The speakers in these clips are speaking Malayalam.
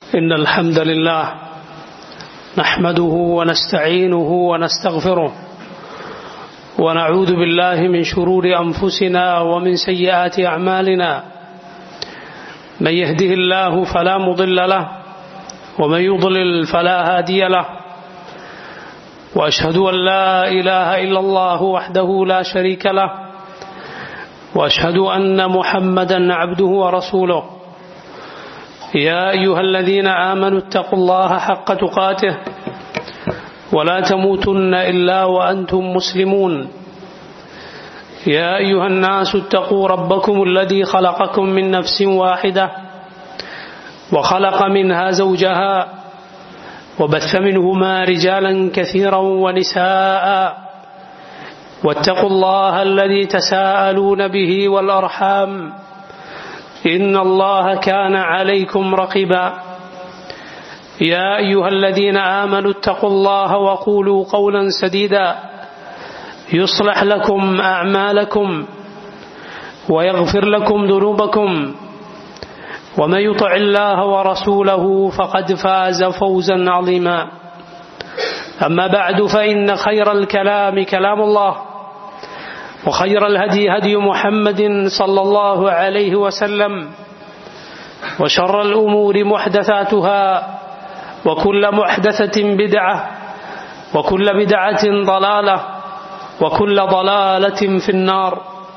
إن الحمد لله نحمده ونستعينه ونستغفره ونعوذ بالله من شرور أنفسنا ومن سيئات أعمالنا من يهده الله فلا مضل له ومن يضلل فلا هادي له وأشهد أن لا إله إلا الله وحده لا شريك له وأشهد أن محمدا عبده ورسوله يا أيها الذين آمنوا اتقوا الله حق تقاته ولا تموتن إلا وأنتم مسلمون يا أيها الناس اتقوا ربكم الذي خلقكم من نفس واحدة وخلق منها زوجها وبث منهما رجالا كثيرا ونساء واتقوا الله الذي تساءلون به والأرحام إن الله كان عليكم رقبا يا أيها الذين آمنوا اتقوا الله وقولوا قولا سديدا يصلح لكم أعمالكم ويغفر لكم ذنوبكم ومن يطع الله ورسوله فقد فاز فوزا عظيما أما بعد فإن خير الكلام كلام الله وخير الهدي هدي محمد صلى الله عليه وسلم وشر الأمور محدثاتها وكل محدثة بدعة وكل بدعة ضلالة وكل ضلالة في النار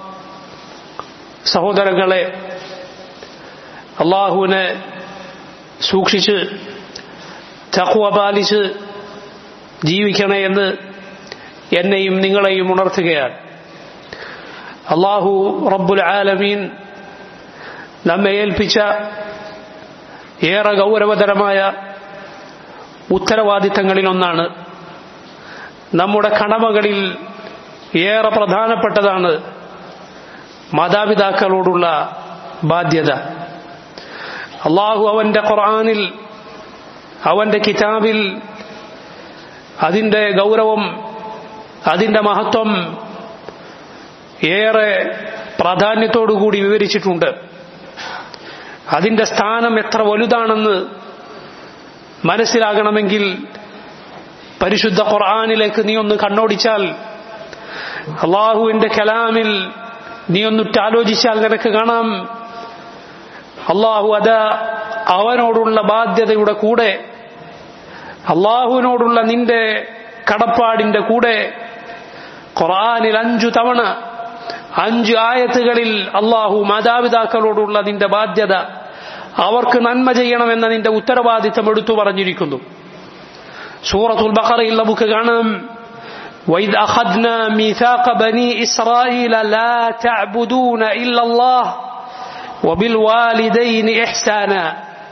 സഹോദരങ്ങളെ അള്ളാഹുവിനെ സൂക്ഷിച്ച് തഖ്വ പാലിച്ച് ജീവിക്കണേ എന്ന് എന്നെയും നിങ്ങളെയും ഉണർത്തുകയാണ് അള്ളാഹു റബ്ബുൽ ആലമീൻ നമ്മെ ഏൽപ്പിച്ച ഏറെ ഗൗരവതരമായ ഉത്തരവാദിത്തങ്ങളിലൊന്നാണ് നമ്മുടെ കടമകളിൽ ഏറെ പ്രധാനപ്പെട്ടതാണ് മാതാപിതാക്കളോടുള്ള ബാധ്യത അള്ളാഹു അവന്റെ ഖുർആാനിൽ അവന്റെ കിതാബിൽ അതിന്റെ ഗൗരവം അതിന്റെ മഹത്വം ഏറെ പ്രാധാന്യത്തോടുകൂടി വിവരിച്ചിട്ടുണ്ട് അതിന്റെ സ്ഥാനം എത്ര വലുതാണെന്ന് മനസ്സിലാകണമെങ്കിൽ പരിശുദ്ധ ഖുർആാനിലേക്ക് നീ ഒന്ന് കണ്ണോടിച്ചാൽ അള്ളാഹുവിന്റെ കലാമിൽ നീ ഒന്നിട്ടാലോചിച്ചാൽ നിനക്ക് കാണാം അള്ളാഹു അത അവനോടുള്ള ബാധ്യതയുടെ കൂടെ അള്ളാഹുവിനോടുള്ള നിന്റെ കടപ്പാടിന്റെ കൂടെ ഖുർആാനിൽ അഞ്ചു തവണ അഞ്ച് ആയത്തുകളിൽ അള്ളാഹു മാതാപിതാക്കളോടുള്ള നിന്റെ ബാധ്യത അവർക്ക് നന്മ ചെയ്യണമെന്ന നിന്റെ ഉത്തരവാദിത്തം എടുത്തു പറഞ്ഞിരിക്കുന്നു സൂറത്തുൽ ബഖറയിൽ നമുക്ക് കാണാം وإذ أخذنا ميثاق بني إسرائيل لا تعبدون إلا الله وبالوالدين إحسانا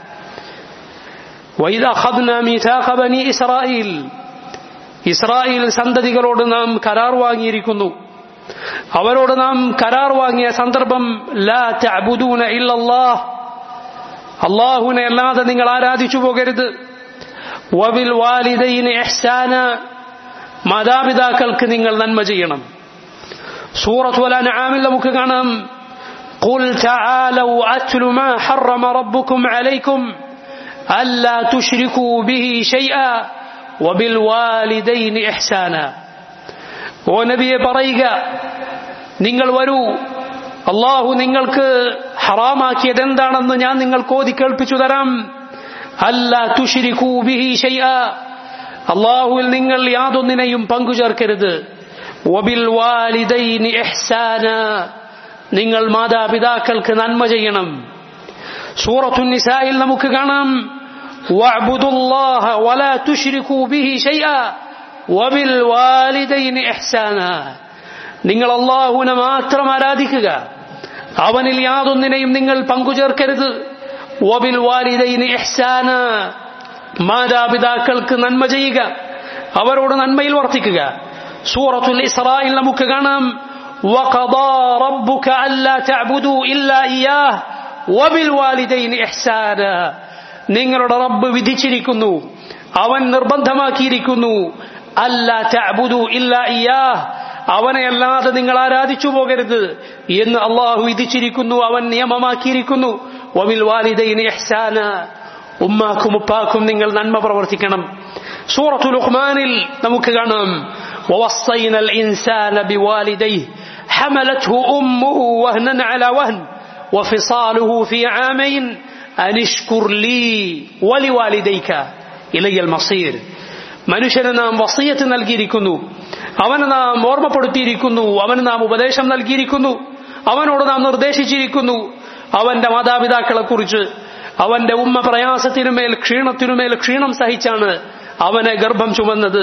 وإذ أخذنا ميثاق بني إسرائيل ഇസ്രായേൽ സന്തതികളോട് നാം കരാർ വാങ്ങിയിരിക്കുന്നു അവരോട് നാം കരാർ വാങ്ങിയ സന്ദർഭം ലാ തഅബുദൂന ഇല്ലല്ലാഹ് അള്ളാഹുവിനെ അല്ലാതെ നിങ്ങൾ ആരാധിച്ചു പോകരുത് വബിൽ വാലിദൈന് ഇഹ്സാന മാതാപിതാക്കൾക്ക് നിങ്ങൾ നന്മ ചെയ്യണം സൂറത്ത് വല അൻആമിൽ നമുക്ക് കാണാം قل تعالوا أتل ما حرم ربكم عليكم ألا تشركوا به شيئا وبالوالدين إحسانا ഓ നബിയെ പറയുക നിങ്ങൾ വരൂ അള്ളാഹു നിങ്ങൾക്ക് ഹറാമാക്കിയത് എന്താണെന്ന് ഞാൻ നിങ്ങൾക്ക് ഓതി കേൾപ്പിച്ചു തരാം അല്ല തുഷിരിക്കൂ ബിഹി ഷൈഅ അള്ളാഹുവിൽ നിങ്ങൾ യാതൊന്നിനെയും പങ്കുചേർക്കരുത് വബിൽ വാലിദൈനി ഇഹ്സാന നിങ്ങൾ മാതാപിതാക്കൾക്ക് നന്മ ചെയ്യണം സൂറത്തു നിസായിൽ നമുക്ക് കാണാം വഅബ്ദുല്ലാഹ വലാ തുശ്രികൂ ബിഹി ഷൈഅ വബിൽ വാലിദൈനി ഇഹ്സാന നിങ്ങൾ അള്ളാഹുവിനെ മാത്രം ആരാധിക്കുക അവനിൽ യാതൊന്നിനെയും നിങ്ങൾ പങ്കുചേർക്കരുത് വബിൽ വാലിദൈനി ഇഹ്സാന മാതാപിതാക്കൾക്ക് നന്മ ചെയ്യുക അവരോട് നന്മയിൽ വർത്തിക്കുക സൂറത്തുൽ ഇസ്രായിൽ നമുക്ക് കാണാം وقضى ربك ألا تعبدوا إلا إياه وبالوالدين إحسانا നിങ്ങളുടെ റബ്ബ് വിധിച്ചിരിക്കുന്നു അവൻ നിർബന്ധമാക്കിയിരിക്കുന്നു അല്ല തഅബുദു ഇല്ല ഇയാഹ് അവനെ അല്ലാതെ നിങ്ങൾ ആരാധിച്ചു പോകരുത് എന്ന് അള്ളാഹു വിധിച്ചിരിക്കുന്നു അവൻ നിയമമാക്കിയിരിക്കുന്നു വമിൽ വാലിദൈനി ഇഹ്സാന ഉമ്മാക്കും ഉപ്പാക്കും നിങ്ങൾ നന്മ പ്രവർത്തിക്കണം സൂറത്തു ലുഹ്മാനിൽ നമുക്ക് കാണാം ووصينا الإنسان بوالديه حملته أمه وهنا على وهن وفصاله في عامين أن اشكر لي ولوالديك إلي المصير മനുഷ്യന് നാം വസീയത്ത് നൽകിയിരിക്കുന്നു അവന് നാം ഓർമ്മപ്പെടുത്തിയിരിക്കുന്നു അവന് നാം ഉപദേശം നൽകിയിരിക്കുന്നു അവനോട് നാം നിർദ്ദേശിച്ചിരിക്കുന്നു അവന്റെ മാതാപിതാക്കളെ കുറിച്ച് അവന്റെ ഉമ്മ പ്രയാസത്തിനുമേൽ ക്ഷീണത്തിനുമേൽ ക്ഷീണം സഹിച്ചാണ് അവനെ ഗർഭം ചുമന്നത്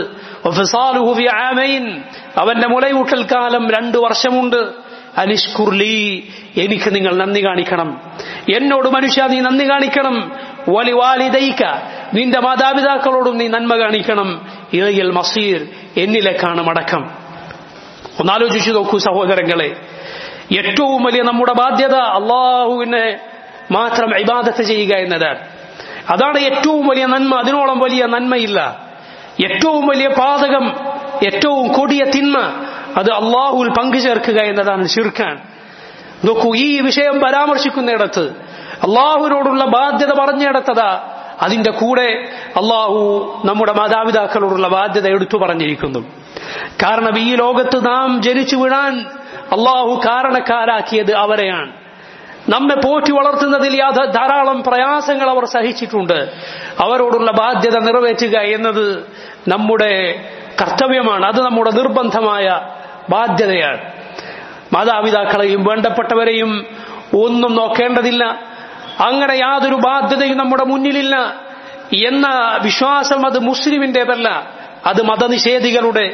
അവന്റെ മുലയൂട്ടൽ കാലം രണ്ടു വർഷമുണ്ട് അനിഷ്കുർലി എനിക്ക് നിങ്ങൾ നന്ദി കാണിക്കണം എന്നോട് മനുഷ്യ നീ നന്ദി കാണിക്കണം വലി വാലിദൈക്ക നിന്റെ മാതാപിതാക്കളോടും നീ നന്മ കാണിക്കണം ഇളയൽ മസീർ എന്നിലേക്കാണ് മടക്കം ഒന്നാലോചിച്ചു നോക്കൂ സഹോദരങ്ങളെ ഏറ്റവും വലിയ നമ്മുടെ ബാധ്യത അള്ളാഹുവിനെ മാത്രം ഇബാദത്ത് ചെയ്യുക എന്നതാണ് അതാണ് ഏറ്റവും വലിയ നന്മ അതിനോളം വലിയ നന്മയില്ല ഏറ്റവും വലിയ പാതകം ഏറ്റവും കൊടിയ തിന്മ അത് അള്ളാഹുവിൽ പങ്കുചേർക്കുക എന്നതാണ് ശിർക്കാൻ നോക്കൂ ഈ വിഷയം പരാമർശിക്കുന്നിടത്ത് അള്ളാഹുവിനോടുള്ള ബാധ്യത പറഞ്ഞിടത്തതാ അതിന്റെ കൂടെ അള്ളാഹു നമ്മുടെ മാതാപിതാക്കളോടുള്ള ബാധ്യത എടുത്തു പറഞ്ഞിരിക്കുന്നു കാരണം ഈ ലോകത്ത് നാം ജനിച്ചു വീഴാൻ അള്ളാഹു കാരണക്കാരാക്കിയത് അവരെയാണ് നമ്മെ പോറ്റി വളർത്തുന്നതിൽ ധാരാളം പ്രയാസങ്ങൾ അവർ സഹിച്ചിട്ടുണ്ട് അവരോടുള്ള ബാധ്യത നിറവേറ്റുക എന്നത് നമ്മുടെ കർത്തവ്യമാണ് അത് നമ്മുടെ നിർബന്ധമായ ബാധ്യതയാണ് മാതാപിതാക്കളെയും വേണ്ടപ്പെട്ടവരെയും ഒന്നും നോക്കേണ്ടതില്ല അങ്ങനെ യാതൊരു ബാധ്യതയും നമ്മുടെ മുന്നിലില്ല എന്ന വിശ്വാസം അത് മുസ്ലിമിന്റേതല്ല അത് മതനിഷേധികളുടെ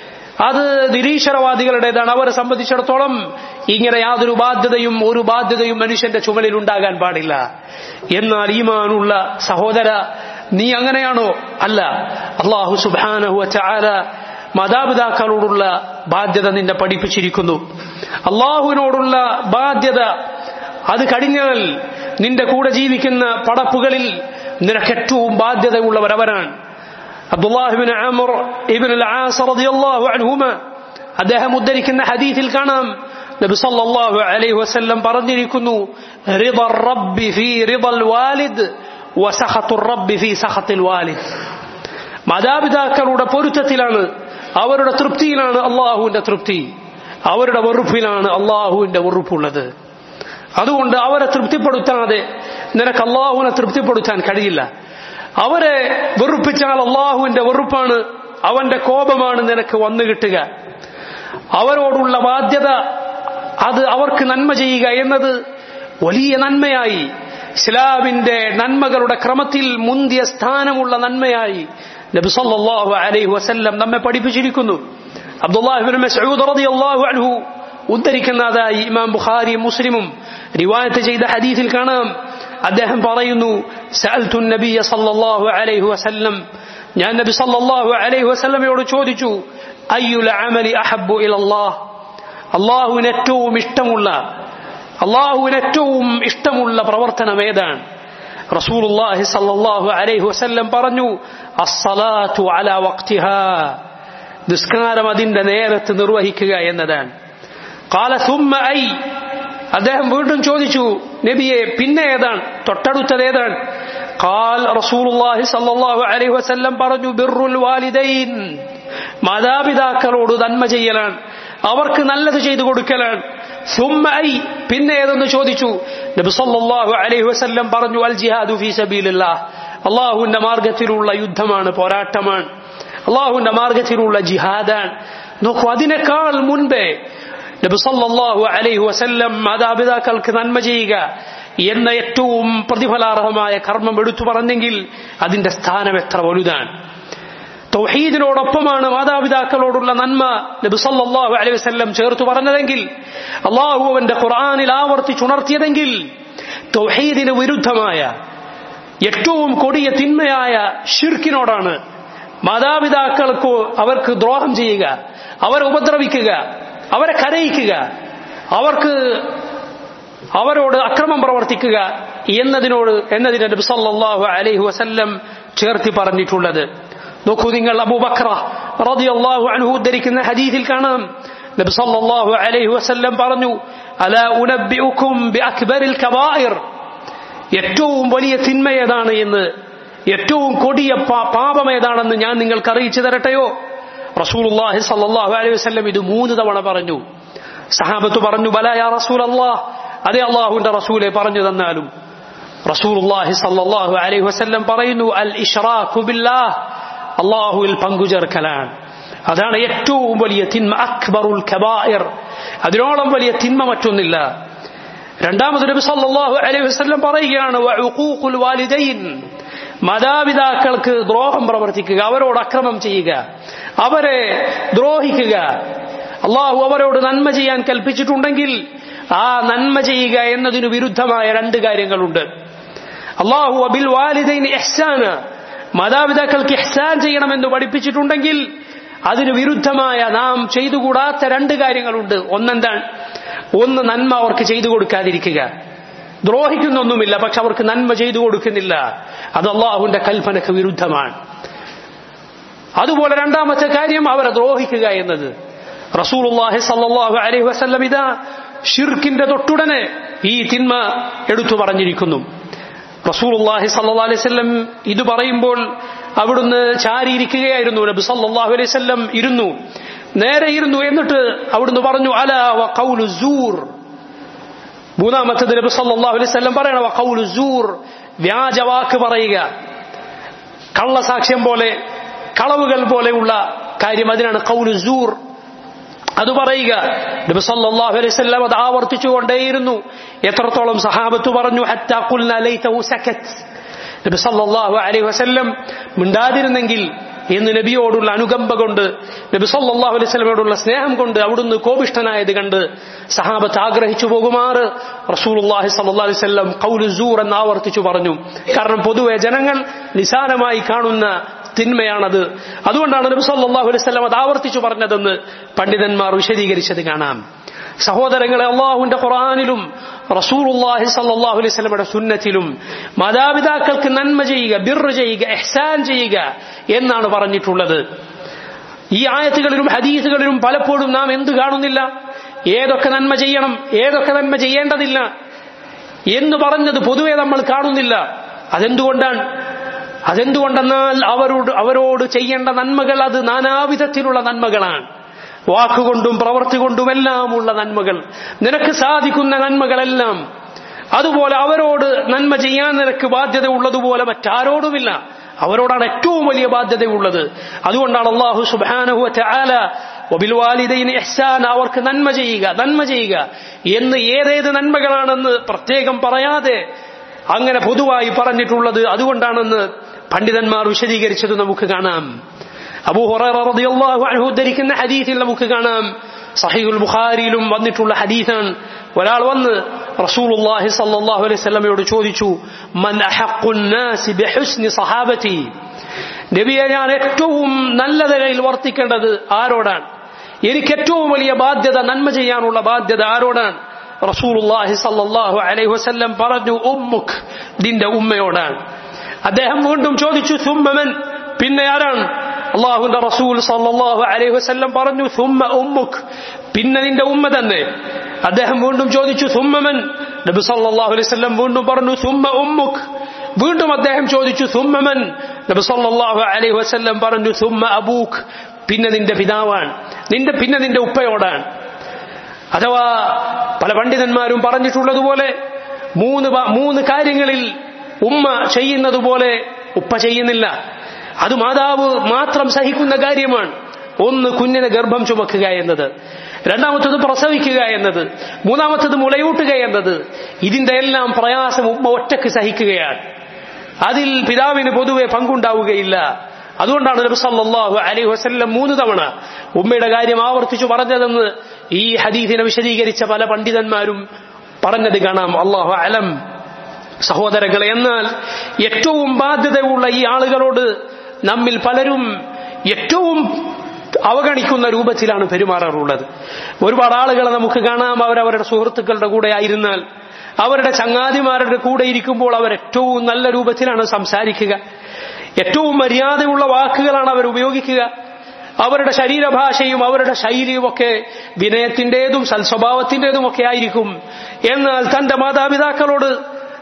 അത് നിരീശ്വരവാദികളുടേതാണ് അവരെ സംബന്ധിച്ചിടത്തോളം ഇങ്ങനെ യാതൊരു ബാധ്യതയും ഒരു ബാധ്യതയും മനുഷ്യന്റെ ചുമലിൽ ഉണ്ടാകാൻ പാടില്ല എന്നാൽ ഈമാനുള്ള സഹോദര നീ അങ്ങനെയാണോ അല്ല അള്ളാഹു സുബാനഹു ചാല മാതാപിതാക്കളോടുള്ള ബാധ്യത നിന്നെ പഠിപ്പിച്ചിരിക്കുന്നു അള്ളാഹുവിനോടുള്ള ബാധ്യത അത് കഴിഞ്ഞാൽ നിന്റെ കൂടെ ജീവിക്കുന്ന പടപ്പുകളിൽ നിനക്ക് ഏറ്റവും ബാധ്യതയുള്ളവരവരാണ് അബ്ദുല്ലാഹിബിൻ അമർ ഇബിൻ ആസ് റളിയല്ലാഹു അൻഹുമ അദ്ദേഹം ഉദ്ധരിക്കുന്ന ഹദീസിൽ കാണാം നബി സല്ലല്ലാഹു അലൈഹി വസല്ലം പറഞ്ഞിരിക്കുന്നു റിദർ റബ്ബി ഫീ റിദൽ വാലിദ് വസഖത്തുർ റബ്ബി ഫീ സഖത്തിൽ വാലിദ് മാതാപിതാക്കളുടെ പൊരുത്തത്തിലാണ് അവരുടെ തൃപ്തിയിലാണ് അള്ളാഹുവിന്റെ തൃപ്തി അവരുടെ വെറുപ്പിലാണ് അള്ളാഹുവിന്റെ വെറുപ്പുള്ളത് അതുകൊണ്ട് അവരെ തൃപ്തിപ്പെടുത്താതെ നിനക്ക് അള്ളാഹുവിനെ തൃപ്തിപ്പെടുത്താൻ കഴിയില്ല അവരെ വെറുപ്പിച്ചാൽ അള്ളാഹുവിന്റെ വെറുപ്പാണ് അവന്റെ കോപമാണ് നിനക്ക് വന്നു കിട്ടുക അവരോടുള്ള ബാധ്യത അത് അവർക്ക് നന്മ ചെയ്യുക എന്നത് വലിയ നന്മയായി ഇസ്ലാമിന്റെ നന്മകളുടെ ക്രമത്തിൽ മുന്തിയ സ്ഥാനമുള്ള നന്മയായി നബി സല്ലല്ലാഹു അലൈഹി വസല്ലം നമ്മെ പഠിപ്പിച്ചിരിക്കുന്നു അബ്ദുല്ലാഹിബ്നു മസ്ഊദ് റളിയല്ലാഹു അൻഹു ഉദ്ധരിക്കുന്നതായി ഇമാം ബുഖാരി മുസ്ലിമും റിവായത്ത് ചെയ്ത ഹദീസിൽ കാണാം അദ്ദേഹം പറയുന്നു സഅൽതു നബിയ സല്ലല്ലാഹു അലൈഹി വസല്ലം ഞാൻ നബി സല്ലല്ലാഹു അലൈഹി വസല്ലമയോട് ചോദിച്ചു അയ്യുൽ അമലി അഹബ്ബു ഇലല്ലാഹ് അള്ളാഹുവിന് ഏറ്റവും ഇഷ്ടമുള്ള അള്ളാഹുവിന് ഏറ്റവും ഇഷ്ടമുള്ള പ്രവർത്തനം ഏതാണ് റസൂലുള്ളാഹി സല്ലല്ലാഹു അലൈഹി വസല്ലം പറഞ്ഞു അസ്സലാത്തു അലാ വഖ്തിഹാ നിസ്കാരം അതിന്റെ നേരത്ത് നിർവഹിക്കുക എന്നതാണ് കാല സുമ്മ ഐ അദ്ദേഹം വീണ്ടും ചോദിച്ചു നബിയെ പിന്നെ ഏതാണ് തൊട്ടടുത്തത് ഏതാണ് قال رسول الله صلى الله عليه وسلم പറഞ്ഞു ബിറുൽ വാലിദൈൻ മാതാപിതാക്കളോട് നന്മ ചെയ്യലാണ് അവർക്ക് നല്ലത് ചെയ്തു കൊടുക്കലാണ് സുമ്മ ഐ പിന്നെ ഏതെന്ന് ചോദിച്ചു നബി സല്ലല്ലാഹു അലൈഹി വസല്ലം പറഞ്ഞു അൽ ജിഹാദു ഫീ സബീലില്ലാഹ് അള്ളാഹുവിന്റെ മാർഗത്തിലുള്ള യുദ്ധമാണ് പോരാട്ടമാണ് അള്ളാഹുവിന്റെ മാർഗത്തിലുള്ള ജിഹാദാണ് നോക്കൂ അതിനേക്കാൾ മുൻപേ നബി സല്ലല്ലാഹു അലൈഹി വസല്ലം മാതാപിതാക്കൾക്ക് നന്മ ചെയ്യുക എന്ന ഏറ്റവും പ്രതിഫലാർഹമായ കർമ്മം എടുത്തു പറഞ്ഞെങ്കിൽ അതിന്റെ സ്ഥാനം എത്ര വലുതാണ് തൗഹീദിനോടൊപ്പമാണ് മാതാപിതാക്കളോടുള്ള നന്മ നബി സല്ലല്ലാഹു അലൈഹി വസല്ലം ചേർത്ത് പറഞ്ഞതെങ്കിൽ അള്ളാഹു അവന്റെ ഖുർആനിൽ ആവർത്തിച്ചുണർത്തിയതെങ്കിൽ തൗഹീദിന് വിരുദ്ധമായ ഏറ്റവും കൊടിയ തിന്മയായ ഷിർക്കിനോടാണ് മാതാപിതാക്കൾക്ക് അവർക്ക് ദ്രോഹം ചെയ്യുക അവരെ ഉപദ്രവിക്കുക അവരെ കരയിക്കുക അവർക്ക് അവരോട് അക്രമം പ്രവർത്തിക്കുക എന്നതിനോട് എന്നതിന് നബി സല്ലല്ലാഹു അലൈഹി വസല്ലം ചേർത്തി പറഞ്ഞിട്ടുള്ളത് നോക്കൂ നിങ്ങൾ അബൂബക്ര റളിയല്ലാഹു അൻഹു ഉദ്ധരിക്കുന്ന ഹദീസിൽ കാണാം നബി സല്ലല്ലാഹു അലൈഹി വസല്ലം പറഞ്ഞു അലാ ഉനബ്ബിഉക്കും ബിഅക്ബറിൽ കബായിർ ഏറ്റവും വലിയ തിന്മ ഏതാണ് എന്ന് ഏറ്റവും കൊടിയ പാപം ഏതാണെന്ന് ഞാൻ നിങ്ങൾക്ക് അറിയിച്ചു തരട്ടെയോ റസൂലുള്ളാഹി സല്ലല്ലാഹു അലൈഹി വസല്ലം ഇത് മൂന്ന് തവണ പറഞ്ഞു സഹാബത്ത് പറഞ്ഞു ബല യാ റസൂൽ അള്ളാഹ് അതേ അള്ളാഹുവിന്റെ റസൂലെ പറഞ്ഞു തന്നാലും റസൂലുള്ളാഹി സല്ലല്ലാഹു അലൈഹി വസല്ലം പറയുന്നു അൽ ഇഷ്റാഖു ബില്ലാഹ് അള്ളാഹുവിൽ പങ്കുചേർക്കലാണ് അതാണ് ഏറ്റവും വലിയ തിന്മ അക്ബറുൽ കബായിർ അതിനോളം വലിയ തിന്മ മറ്റൊന്നില്ല രണ്ടാമത് നബി സല്ലല്ലാഹു അലൈഹി വസല്ലം പറയുകയാണ് വഉഖൂഖുൽ വാലിദൈൻ മാതാപിതാക്കൾക്ക് ദ്രോഹം പ്രവർത്തിക്കുക അവരോട് അക്രമം ചെയ്യുക അവരെ ദ്രോഹിക്കുക അള്ളാഹു അവരോട് നന്മ ചെയ്യാൻ കൽപ്പിച്ചിട്ടുണ്ടെങ്കിൽ ആ നന്മ ചെയ്യുക എന്നതിന് വിരുദ്ധമായ രണ്ട് കാര്യങ്ങളുണ്ട് അള്ളാഹു അബിൽ വാലിദൈൻ ഇഹ്സാന മാതാപിതാക്കൾക്ക് ഇഹ്സാൻ ചെയ്യണമെന്ന് പഠിപ്പിച്ചിട്ടുണ്ടെങ്കിൽ അതിന് വിരുദ്ധമായ നാം ചെയ്തുകൂടാത്ത രണ്ട് കാര്യങ്ങളുണ്ട് ഒന്നെന്താണ് ഒന്ന് നന്മ അവർക്ക് ചെയ്തു കൊടുക്കാതിരിക്കുക ദ്രോഹിക്കുന്നൊന്നുമില്ല പക്ഷെ അവർക്ക് നന്മ ചെയ്തു കൊടുക്കുന്നില്ല അത് അള്ളാഹുവിന്റെ കൽപ്പനക്ക് വിരുദ്ധമാണ് അതുപോലെ രണ്ടാമത്തെ കാര്യം അവരെ ദ്രോഹിക്കുക എന്നത് റസൂലുള്ളാഹി സല്ലല്ലാഹു അലൈഹി വസല്ലം ഇതാ ഷിർക്കിന്റെ തൊട്ടുടനെ ഈ തിന്മ എടുത്തു പറഞ്ഞിരിക്കുന്നു റസൂലുള്ളാഹി സല്ലല്ലാഹു അലൈഹി വസല്ലം ഇത് പറയുമ്പോൾ അവിടുന്ന് ചാരിയിരിക്കുകയായിരുന്നു നബി സല്ലല്ലാഹു അലൈഹി വസല്ലം ഇരുന്നു നേരെ ഇരുന്നു എന്നിട്ട് അവിടുന്ന് പറഞ്ഞു അല വ ഖൗലു സൂർ മൂന്നാമത്തത് നബി സല്ലല്ലാഹു അലൈഹി വസല്ലം പറയണ വ ഖൗലു സൂർ വ്യാജവാക്ക് പറയുക കള്ളസാക്ഷ്യം പോലെ കളവുകൾ പോലെയുള്ള കാര്യം അതിനാണ് ഖൗലു സൂർ അത് പറയുക നബി സല്ലല്ലാഹു അലൈഹി വസല്ലം അത് ആവർത്തിച്ചുകൊണ്ടേയിരുന്നു എത്രത്തോളം സഹാബത്ത് പറഞ്ഞു ഹത്താ ഖുൽന ലൈതഹു സക്കത്ത് നബി സല്ലല്ലാഹു അലൈഹി വസല്ലം മിണ്ടാതിരുന്നെങ്കിൽ എന്ന് നബിയോടുള്ള അനുകമ്പ കൊണ്ട് നബി സല്ലല്ലാഹു അലൈഹി വസല്ലമയോടുള്ള സ്നേഹം കൊണ്ട് അവിടുന്ന് കോപിഷ്ഠനായത് കണ്ട് സഹാബത്ത് ആഗ്രഹിച്ചു പോകുമാറ് റസൂലുള്ളാഹി സല്ലല്ലാഹു അലൈഹി വസല്ലം ഖൗലു സൂർ എന്ന് ആവർത്തിച്ചു പറഞ്ഞു കാരണം പൊതുവെ ജനങ്ങൾ നിസാരമായി കാണുന്ന തിന്മയാണത് അതുകൊണ്ടാണ് നബി സല്ലല്ലാഹു അലൈഹി വസല്ലം അത് ആവർത്തിച്ചു പറഞ്ഞതെന്ന് പണ്ഡിതന്മാർ വിശദീകരിച്ചത് കാണാം സഹോദരങ്ങളെ അള്ളാഹുവിന്റെ ഖുറാനിലും റസൂലുള്ളാഹി സല്ലല്ലാഹു അലൈഹി വസല്ലമയുടെ സുന്നത്തിലും മാതാപിതാക്കൾക്ക് നന്മ ചെയ്യുക ബിർ ചെയ്യുക എഹ്സാൻ ചെയ്യുക എന്നാണ് പറഞ്ഞിട്ടുള്ളത് ഈ ആയത്തുകളിലും ഹദീസുകളിലും പലപ്പോഴും നാം എന്ത് കാണുന്നില്ല ഏതൊക്കെ നന്മ ചെയ്യണം ഏതൊക്കെ നന്മ ചെയ്യേണ്ടതില്ല എന്ന് പറഞ്ഞത് പൊതുവെ നമ്മൾ കാണുന്നില്ല അതെന്തുകൊണ്ടാണ് അതെന്തുകൊണ്ടെന്നാൽ അവരോട് അവരോട് ചെയ്യേണ്ട നന്മകൾ അത് നാനാവിധത്തിലുള്ള നന്മകളാണ് വാക്കുകൊണ്ടും പ്രവൃത്തി കൊണ്ടുമെല്ലാമുള്ള നന്മകൾ നിനക്ക് സാധിക്കുന്ന നന്മകളെല്ലാം അതുപോലെ അവരോട് നന്മ ചെയ്യാൻ നിനക്ക് ബാധ്യത ഉള്ളതുപോലെ മറ്റാരോടുമില്ല അവരോടാണ് ഏറ്റവും വലിയ ബാധ്യതയുള്ളത് അതുകൊണ്ടാണ് അള്ളാഹു സുബാനഹു ആല ഒബിൽവാലിദൈന് എഹ്സാൻ അവർക്ക് നന്മ ചെയ്യുക നന്മ ചെയ്യുക എന്ന് ഏതേത് നന്മകളാണെന്ന് പ്രത്യേകം പറയാതെ അങ്ങനെ പൊതുവായി പറഞ്ഞിട്ടുള്ളത് അതുകൊണ്ടാണെന്ന് പണ്ഡിതന്മാർ വിശദീകരിച്ചത് നമുക്ക് കാണാം അബൂ റളിയല്ലാഹു അൻഹു ഉദ്ധരിക്കുന്ന ഹദീസിൽ നമുക്ക് കാണാം സഹീഹുൽ ബുഖാരിയിലും വന്നിട്ടുള്ള ഹദീസാണ് ഒരാൾ വന്ന് റസൂലുള്ളാഹി സ്വല്ലല്ലാഹു അലൈഹി വസല്ലമയോട് ചോദിച്ചു മൻ അഹഖുൻ നാസി ബിഹുസ്നി സഹാബതി നബിയെ ഞാൻ ഏറ്റവും നല്ല നിലയിൽ വർത്തിക്കേണ്ടത് ആരോടാണ് എനിക്ക് ഏറ്റവും വലിയ ബാധ്യത നന്മ ചെയ്യാനുള്ള ബാധ്യത ആരോടാണ് റസൂലുള്ളാഹി സല്ലല്ലാഹു അലൈഹി വസല്ലം പറഞ്ഞു ഉമ്മുക്ക് നിന്റെ ഉമ്മയോടാണ് അദ്ദേഹം വീണ്ടും ചോദിച്ചു സുമ്മമൻ പിന്നെ ആരാണ് അള്ളാഹുന്റെ റസൂൽ സല്ലല്ലാഹു അലൈഹി വസല്ലം പറഞ്ഞു സുമ്മ ഉമ്മുക്ക് പിന്നെ നിന്റെ ഉമ്മ തന്നെ അദ്ദേഹം വീണ്ടും ചോദിച്ചു സുമ്മമൻ നബി സല്ലല്ലാഹു അലൈഹി വസല്ലം വീണ്ടും പറഞ്ഞു സുമ്മ ഉമ്മുക്ക് വീണ്ടും അദ്ദേഹം ചോദിച്ചു സുമ്മമൻ നബി സല്ലല്ലാഹു അലൈഹി വസല്ലം പറഞ്ഞു സുമ്മ അബൂക്ക് പിന്നെ നിന്റെ പിതാവാണ് നിന്റെ പിന്നെ നിന്റെ ഉപ്പയോടാണ് അഥവാ പല പണ്ഡിതന്മാരും പറഞ്ഞിട്ടുള്ളതുപോലെ മൂന്ന് മൂന്ന് കാര്യങ്ങളിൽ ഉമ്മ ചെയ്യുന്നത് പോലെ ഉപ്പ ചെയ്യുന്നില്ല അത് മാതാവ് മാത്രം സഹിക്കുന്ന കാര്യമാണ് ഒന്ന് കുഞ്ഞിനെ ഗർഭം ചുമക്കുക എന്നത് രണ്ടാമത്തത് പ്രസവിക്കുക എന്നത് മൂന്നാമത്തത് മുലയൂട്ടുക എന്നത് ഇതിന്റെ എല്ലാം പ്രയാസം ഉമ്മ ഒറ്റക്ക് സഹിക്കുകയാണ് അതിൽ പിതാവിന് പൊതുവെ പങ്കുണ്ടാവുകയില്ല അതുകൊണ്ടാണ് നബി സല്ലല്ലാഹു അലൈഹി വസല്ലം മൂന്ന് തവണ ഉമ്മയുടെ കാര്യം ആവർത്തിച്ചു പറഞ്ഞതെന്ന് ഈ ഹദീസിനെ വിശദീകരിച്ച പല പണ്ഡിതന്മാരും പറഞ്ഞത് കാണാം അള്ളാഹു അലം സഹോദരങ്ങളെ എന്നാൽ ഏറ്റവും ബാധ്യതയുള്ള ഈ ആളുകളോട് നമ്മിൽ പലരും ഏറ്റവും അവഗണിക്കുന്ന രൂപത്തിലാണ് പെരുമാറാറുള്ളത് ഒരുപാട് ആളുകളെ നമുക്ക് കാണാം അവരവരുടെ സുഹൃത്തുക്കളുടെ കൂടെ ആയിരുന്നാൽ അവരുടെ ചങ്ങാതിമാരുടെ കൂടെ ഇരിക്കുമ്പോൾ അവർ ഏറ്റവും നല്ല രൂപത്തിലാണ് സംസാരിക്കുക ഏറ്റവും മര്യാദയുള്ള വാക്കുകളാണ് അവർ ഉപയോഗിക്കുക അവരുടെ ശരീരഭാഷയും അവരുടെ ശൈലിയും ഒക്കെ വിനയത്തിന്റേതും സൽസ്വഭാവത്തിന്റേതും ഒക്കെ ആയിരിക്കും എന്നാൽ തന്റെ മാതാപിതാക്കളോട്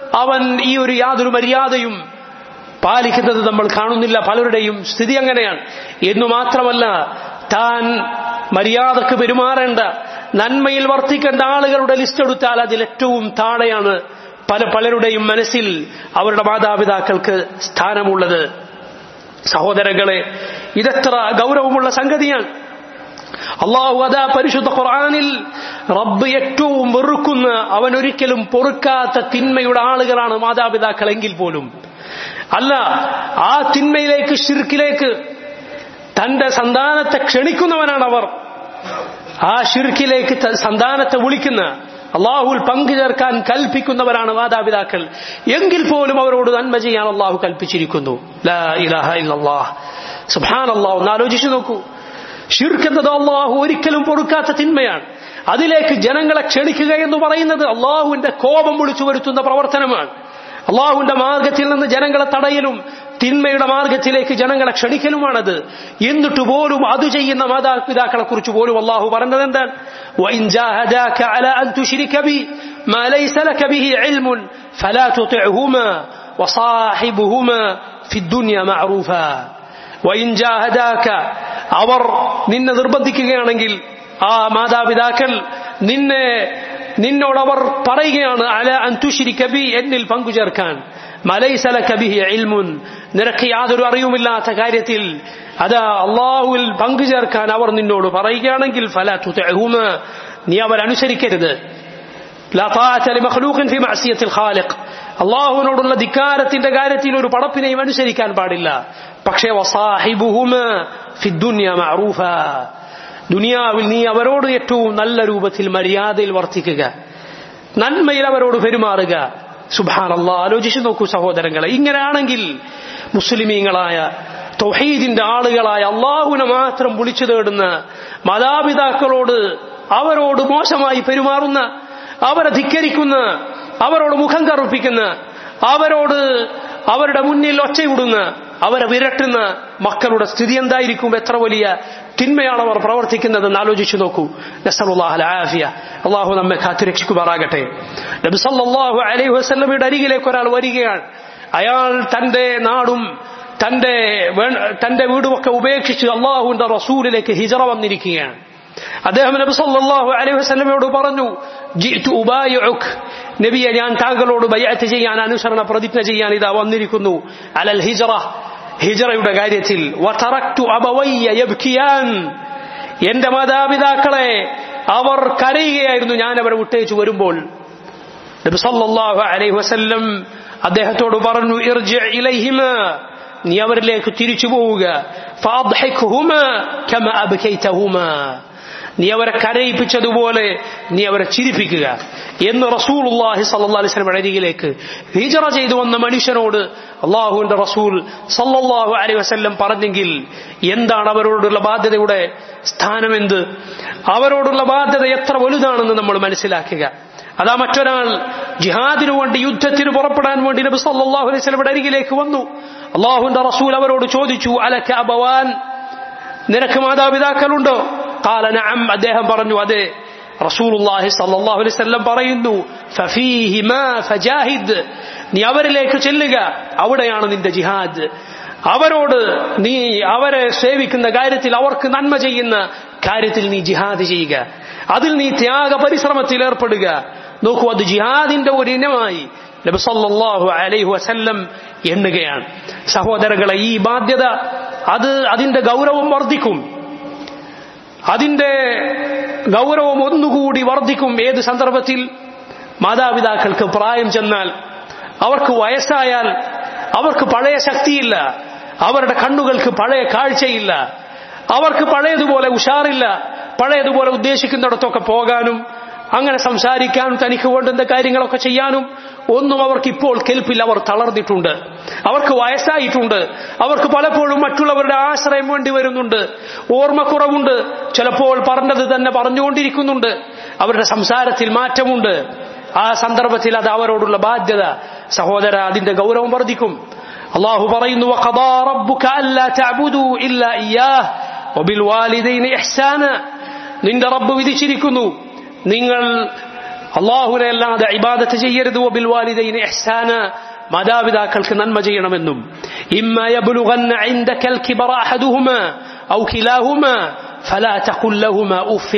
അവൻ ഈ ഒരു യാതൊരു മര്യാദയും പാലിക്കുന്നത് നമ്മൾ കാണുന്നില്ല പലരുടെയും സ്ഥിതി അങ്ങനെയാണ് എന്നു മാത്രമല്ല താൻ മര്യാദക്ക് പെരുമാറേണ്ട നന്മയിൽ വർത്തിക്കേണ്ട ആളുകളുടെ ലിസ്റ്റ് എടുത്താൽ അതിൽ ഏറ്റവും താഴെയാണ് പല പലരുടെയും മനസ്സിൽ അവരുടെ മാതാപിതാക്കൾക്ക് സ്ഥാനമുള്ളത് സഹോദരങ്ങളെ ഇതെത്ര ഗൗരവമുള്ള സംഗതിയാണ് അള്ളാഹു അതാ പരിശുദ്ധ ഖുർആനിൽ റബ്ബ് ഏറ്റവും വെറുക്കുന്ന അവൻ ഒരിക്കലും പൊറുക്കാത്ത തിന്മയുടെ ആളുകളാണ് മാതാപിതാക്കൾ എങ്കിൽ പോലും അല്ല ആ തിന്മയിലേക്ക് ഷിർക്കിലേക്ക് തന്റെ സന്താനത്തെ ക്ഷണിക്കുന്നവനാണ് അവർ ആ ഷിർക്കിലേക്ക് സന്താനത്തെ വിളിക്കുന്ന അള്ളാഹുൽ പങ്കു ചേർക്കാൻ കൽപ്പിക്കുന്നവരാണ് മാതാപിതാക്കൾ എങ്കിൽ പോലും അവരോട് നന്മ ചെയ്യാൻ അള്ളാഹു കൽപ്പിച്ചിരിക്കുന്നു ലാ ഇലാഹ ഇല്ലല്ലാഹ് സുബ്ഹാൻ അള്ളാഹു ഒന്ന് ആലോചിച്ചു നോക്കൂ ഷിർക്ക് എന്നത് അള്ളാഹു ഒരിക്കലും പൊറുക്കാത്ത തിന്മയാണ് അതിലേക്ക് ജനങ്ങളെ ക്ഷണിക്കുക എന്ന് പറയുന്നത് അള്ളാഹുവിന്റെ കോപം വിളിച്ചു വരുത്തുന്ന പ്രവർത്തനമാണ് അള്ളാഹുവിന്റെ മാർഗത്തിൽ നിന്ന് ജനങ്ങളെ തടയലും തിന്മയുടെ മാർഗത്തിലേക്ക് ജനങ്ങളെ ക്ഷണിക്കലുമാണത് എന്നിട്ട് പോലും അത് ചെയ്യുന്ന മാതാപിതാക്കളെ കുറിച്ച് പോലും അള്ളാഹു പറഞ്ഞത് എന്താണ് وإن جاهداك على أن تشرك بي ما ليس لك به علم فلا تطعهما وصاحبهما في الدنيا معروفا وإن جاهداك അവർ നിന്നെ നിർബന്ധിക്കുകയാണെങ്കിൽ ആ മാതാപിതാക്കൾ നിന്നെ നിന്നോട് അവർ പറയുകയാണ് അല അന്തുഷിരി കബി എന്നിൽ പങ്കുചേർക്കാൻ മലൈസല കബിഹി ഇൽമുൻ നിനക്ക് യാതൊരു അറിവുമില്ലാത്ത കാര്യത്തിൽ അതാ അള്ളാഹുവിൽ പങ്കുചേർക്കാൻ അവർ നിന്നോട് പറയുകയാണെങ്കിൽ ഫല തുതഹുമ നീ അവരനുസരിക്കരുത് അള്ളാഹുവിനോടുള്ള ധിക്കാരത്തിന്റെ കാര്യത്തിൽ ഒരു പടപ്പിനെയും അനുസരിക്കാൻ പാടില്ല പക്ഷേ ദുനിയാവിൽ നീ അവരോട് ഏറ്റവും നല്ല രൂപത്തിൽ മര്യാദയിൽ വർത്തിക്കുക നന്മയിൽ അവരോട് പെരുമാറുക സുബാനല്ല ആലോചിച്ചു നോക്കൂ സഹോദരങ്ങളെ ഇങ്ങനെയാണെങ്കിൽ മുസ്ലിമീങ്ങളായ തൊഹീദിന്റെ ആളുകളായ അള്ളാഹുവിനെ മാത്രം വിളിച്ചു തേടുന്ന മാതാപിതാക്കളോട് അവരോട് മോശമായി പെരുമാറുന്ന അവരെ ധിക്കരിക്കുന്ന അവരോട് മുഖം കറുപ്പിക്കുന്ന അവരോട് അവരുടെ മുന്നിൽ ഒച്ചയിടുന്ന അവരെ വിരട്ടുന്ന മക്കളുടെ സ്ഥിതി എന്തായിരിക്കും എത്ര വലിയ തിന്മയാണ് അവർ പ്രവർത്തിക്കുന്നതെന്ന് ആലോചിച്ചു നോക്കൂ നസറുല്ലാഹുലാഫിയ അള്ളാഹു നമ്മെ കാത്തുരക്ഷിക്കുമാറാകട്ടെ നബിസല്ലാഹു അലൈഹി വസ്ലമയുടെ അരികിലേക്ക് ഒരാൾ വരികയാണ് അയാൾ തന്റെ നാടും തന്റെ തന്റെ വീടുമൊക്കെ ഉപേക്ഷിച്ച് അള്ളാഹുവിന്റെ റസൂലിലേക്ക് ഹിജറ വന്നിരിക്കുകയാണ് അദ്ദേഹം നബി സല്ലല്ലാഹു അലൈഹി വസല്ലമയോട് പറഞ്ഞു ജിഅ്തു ഉബായിഉക് നബിയെ ഞാൻ താങ്കളോട് ബൈഅത്ത് ചെയ്യാൻ അനുസരണ പ്രതിജ്ഞ ചെയ്യാൻ ഇതാ വന്നിരിക്കുന്നു അലൽ ഹിജറ ഹിജറയുടെ കാര്യത്തിൽ വതറക്തു അബവയ്യ യബ്കിയാൻ എന്റെ മാതാപിതാക്കളെ അവർ കരയുകയായിരുന്നു ഞാൻ അവരെ വിട്ടേച്ചു വരുമ്പോൾ നബി സല്ലല്ലാഹു അലൈഹി വസല്ലം അദ്ദേഹത്തോട് പറഞ്ഞു ഇർജി ഇലൈഹിമ നീ അവരിലേക്ക് തിരിച്ചു പോവുക ഫാദ്ഹിഖ്ഹുമ കമ അബ്കൈതഹുമ നീ അവരെ കരയിപ്പിച്ചതുപോലെ നീ അവരെ ചിരിപ്പിക്കുക എന്ന് റസൂലുള്ളാഹി സല്ലല്ലാഹു അലൈഹി വസല്ലം അരികിലേക്ക് ഹിജറ ചെയ്തു വന്ന മനുഷ്യനോട് അള്ളാഹുവിന്റെ റസൂൽ സല്ലല്ലാഹു അലൈഹി വസല്ലം പറഞ്ഞെങ്കിൽ എന്താണ് അവരോടുള്ള ബാധ്യതയുടെ സ്ഥാനമെന്ത് അവരോടുള്ള ബാധ്യത എത്ര വലുതാണെന്ന് നമ്മൾ മനസ്സിലാക്കുക അതാ മറ്റൊരാൾ ജിഹാദിനു വേണ്ടി യുദ്ധത്തിന് പുറപ്പെടാൻ വേണ്ടി നബി സല്ലല്ലാഹു അലൈഹി വസല്ലം അരികിലേക്ക് വന്നു അള്ളാഹുവിന്റെ റസൂൽ അവരോട് ചോദിച്ചു അലക്ക അബവാൻ നിനക്ക് മാതാപിതാക്കളുണ്ടോ قال نعم അദ്ദേഹം പറഞ്ഞു അതെ റസൂലുള്ളാഹി സല്ലല്ലാഹു അലൈഹി വസല്ലം പറയുന്നു ഫഫീഹിമാ ഫജാഹിദ് നീ അവരിലേക്ക് ചെല്ലുക അവിടെയാണ് നിന്റെ ജിഹാദ് അവരോട് നീ അവരെ സേവിക്കുന്ന കാര്യത്തിൽ അവർക്ക് നന്മ ചെയ്യുന്ന കാര്യത്തിൽ നീ ജിഹാദ് ചെയ്യുക അതിൽ നീ ത്യാഗ പരിശ്രമത്തിൽ ഏർപ്പെടുക നോക്കൂ അത് ജിഹാദിന്റെ ഒരു ഇനമായി നബി സല്ലല്ലാഹു അലൈഹി വസല്ലം എണ്ണുകയാണ് സഹോദരങ്ങളെ ഈ ബാധ്യത അത് അതിന്റെ ഗൗരവം വർദ്ധിക്കും അതിന്റെ ഗൗരവം ഒന്നുകൂടി വർദ്ധിക്കും ഏത് സന്ദർഭത്തിൽ മാതാപിതാക്കൾക്ക് പ്രായം ചെന്നാൽ അവർക്ക് വയസ്സായാൽ അവർക്ക് പഴയ ശക്തിയില്ല അവരുടെ കണ്ണുകൾക്ക് പഴയ കാഴ്ചയില്ല അവർക്ക് പഴയതുപോലെ ഉഷാറില്ല പഴയതുപോലെ ഉദ്ദേശിക്കുന്നിടത്തൊക്കെ പോകാനും അങ്ങനെ സംസാരിക്കാനും തനിക്ക് വേണ്ടുന്ന കാര്യങ്ങളൊക്കെ ചെയ്യാനും ഒന്നും അവർക്ക് ഇപ്പോൾ കെൽപ്പിൽ അവർ തളർന്നിട്ടുണ്ട് അവർക്ക് വയസ്സായിട്ടുണ്ട് അവർക്ക് പലപ്പോഴും മറ്റുള്ളവരുടെ ആശ്രയം വേണ്ടി വരുന്നുണ്ട് ഓർമ്മക്കുറവുണ്ട് ചിലപ്പോൾ പറഞ്ഞത് തന്നെ പറഞ്ഞുകൊണ്ടിരിക്കുന്നുണ്ട് അവരുടെ സംസാരത്തിൽ മാറ്റമുണ്ട് ആ സന്ദർഭത്തിൽ അത് അവരോടുള്ള ബാധ്യത സഹോദര അതിന്റെ ഗൗരവം വർദ്ധിക്കും അള്ളാഹു പറയുന്നു وَقَضَى رَبُّكَ أَلَّا تَعْبُدُوا إِلَّا إِيَّاهُ وَبِالْوَالِدَيْنِ إِحْسَانًا നിന്റെ റബ്ബ് വിധിച്ചിരിക്കുന്നു നിങ്ങൾ അള്ളാഹുനെ അല്ലാതെ ഇബാദത്ത് ചെയ്യരുത് വബിൽ വാലിദൈനി ഇഹ്സാന മാതാപിതാക്കൾക്ക് നന്മ ചെയ്യണമെന്നും ഇമ്മ യബ്ലുഗന്ന ഇൻദക الكبر احدهما او كلاهما فلا تقل لهما اف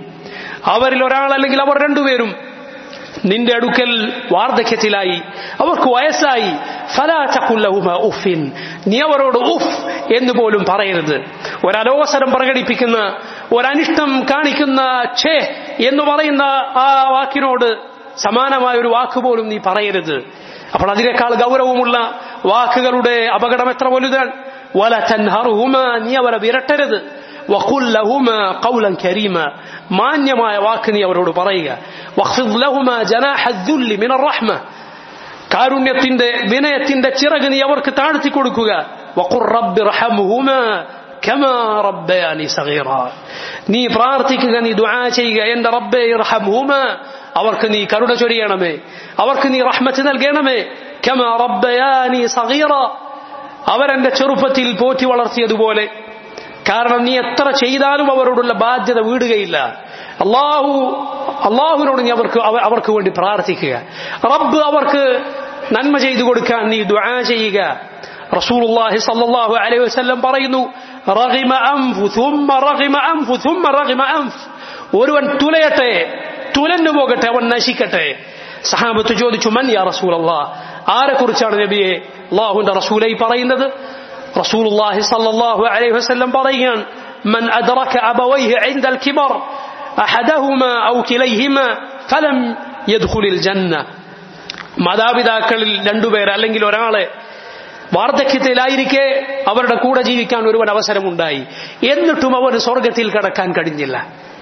അവരിൽ ഒരാൾ അല്ലെങ്കിൽ അവർ രണ്ടുപേരും നിന്റെ അടുക്കൽ വാർദ്ധക്യത്തിലായി അവർക്ക് വയസ്സായി ഫലാചക്കുല്ലഹുമ ഉഫിൻ നീ അവരോട് ഉഫ് എന്ന് പോലും പറയരുത് ഒരലോസരം പ്രകടിപ്പിക്കുന്ന ഒരനിഷ്ടം കാണിക്കുന്ന ഛേ എന്ന് പറയുന്ന ആ വാക്കിനോട് സമാനമായ ഒരു വാക്ക് പോലും നീ പറയരുത് അപ്പോൾ അതിനേക്കാൾ ഗൗരവമുള്ള വാക്കുകളുടെ അപകടം എത്ര വലുതാണ് വല തൻഹറുഹുമ നീ അവരെ വിരട്ടരുത് വഖുൽ ലഹുമ ഖൗലൻ കരീമ മാന്യമായ വാക്ക് നീ അവരോട് പറയുക വഖ്ഫിദ് ലഹുമ ജനാഹ الذل من الرحمه കാരുണ്യത്തിന്റെ വിനയത്തിന്റെ ചിറക് നീ അവർക്ക് താഴ്ത്തി കൊടുക്കുക വഖുർ റബ്ബി റഹമുഹുമ കമാ റബ്ബയാനി സഗീറ നീ പ്രാർത്ഥിക്കുക നീ ദുആ ചെയ്യുക എന്റെ റബ്ബേ ഇർഹംഹുമ അവർക്ക് നീ കരുണ ചൊരിയണമേ അവർക്ക് നീ റഹ്മത്ത് നൽകണമേ കമാ റബ്ബയാനി സഗീറ അവരെന്റെ ചെറുപ്പത്തിൽ പോറ്റി വളർത്തിയതുപോലെ കാരണം നീ എത്ര ചെയ്താലും അവരോടുള്ള ബാധ്യത വീടുകയില്ല അള്ളാഹു അള്ളാഹുവിനോട് നീ അവർക്ക് അവ- അവർക്ക് വേണ്ടി പ്രാർത്ഥിക്കുക റബ്ബ് അവർക്ക് നന്മ ചെയ്തു കൊടുക്കാൻ നീ ദുആ ചെയ്യുക റസൂലുള്ളാഹി സ്വല്ലല്ലാഹു അലൈഹി വസല്ലം പറയുന്നു റഗിമ അൻഫു ثم റഗിമ അൻഫു ثم റഗിമ അൻഫ് ഒരുവൻ തുലയട്ടെ തുലഞ്ഞു പോകട്ടെ അവൻ നശിക്കട്ടെ സഹാബത്ത് ചോദിച്ചു മൻ യാ റസൂലല്ലാഹ് ആരെ കുറിച്ചാണ് നബിയെ അള്ളാഹുവിന്റെ റസൂലൈ പറയുന്നത് റസൂലുള്ളാഹി സ്വല്ലല്ലാഹു അലൈഹി വസല്ലം പറയുകയാണ് من أدرك أبويه عند الكبر أحدهما أو كليهما فلم يدخل الجنة മാതാപിതാക്കളിൽ രണ്ടുപേർ അല്ലെങ്കിൽ ഒരാളെ വാർദ്ധക്യത്തിലായിരിക്കെ അവരുടെ കൂടെ ജീവിക്കാൻ ഒരുവൻ അവസരമുണ്ടായി എന്നിട്ടും അവന് സ്വർഗത്തിൽ കടക്കാൻ കഴിഞ്ഞില്ല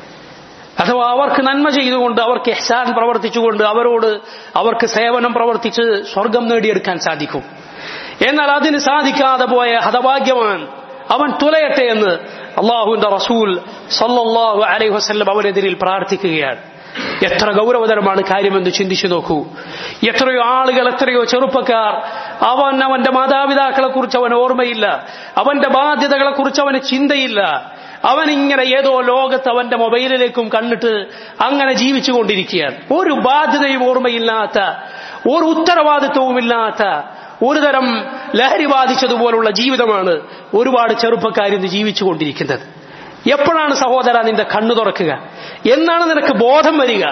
അഥവാ അവർക്ക് നന്മ ചെയ്തുകൊണ്ട് അവർക്ക് എഹ്സാൻ പ്രവർത്തിച്ചുകൊണ്ട് അവരോട് അവർക്ക് സേവനം പ്രവർത്തിച്ച് സ്വർഗം നേടിയെടുക്കാൻ സാധിക്കും എന്നാൽ അതിന് സാധിക്കാതെ പോയ ഹതഭാഗ്യവാൻ അവൻ തുലയട്ടെ എന്ന് അള്ളാഹുവിന്റെ റസൂൽ സല്ലല്ലാഹു അലൈഹി വസല്ലം അവനെതിരിൽ പ്രാർത്ഥിക്കുകയാണ് എത്ര ഗൗരവതരമാണ് കാര്യമെന്ന് ചിന്തിച്ചു നോക്കൂ എത്രയോ ആളുകൾ എത്രയോ ചെറുപ്പക്കാർ അവൻ അവന്റെ മാതാപിതാക്കളെ കുറിച്ച് അവൻ ഓർമ്മയില്ല അവന്റെ ബാധ്യതകളെ കുറിച്ച് അവന് ചിന്തയില്ല അവൻ ഇങ്ങനെ ഏതോ ലോകത്ത് അവന്റെ മൊബൈലിലേക്കും കണ്ടിട്ട് അങ്ങനെ ജീവിച്ചു കൊണ്ടിരിക്കുകയാണ് ഒരു ബാധ്യതയും ഓർമ്മയില്ലാത്ത ഒരു ഉത്തരവാദിത്വവുമില്ലാത്ത ഒരു തരം ലഹരി ബാധിച്ചതുപോലുള്ള ജീവിതമാണ് ഒരുപാട് ചെറുപ്പക്കാരിന്ന് ജീവിച്ചു കൊണ്ടിരിക്കുന്നത് എപ്പോഴാണ് സഹോദര നിന്റെ കണ്ണു തുറക്കുക എന്നാണ് നിനക്ക് ബോധം വരിക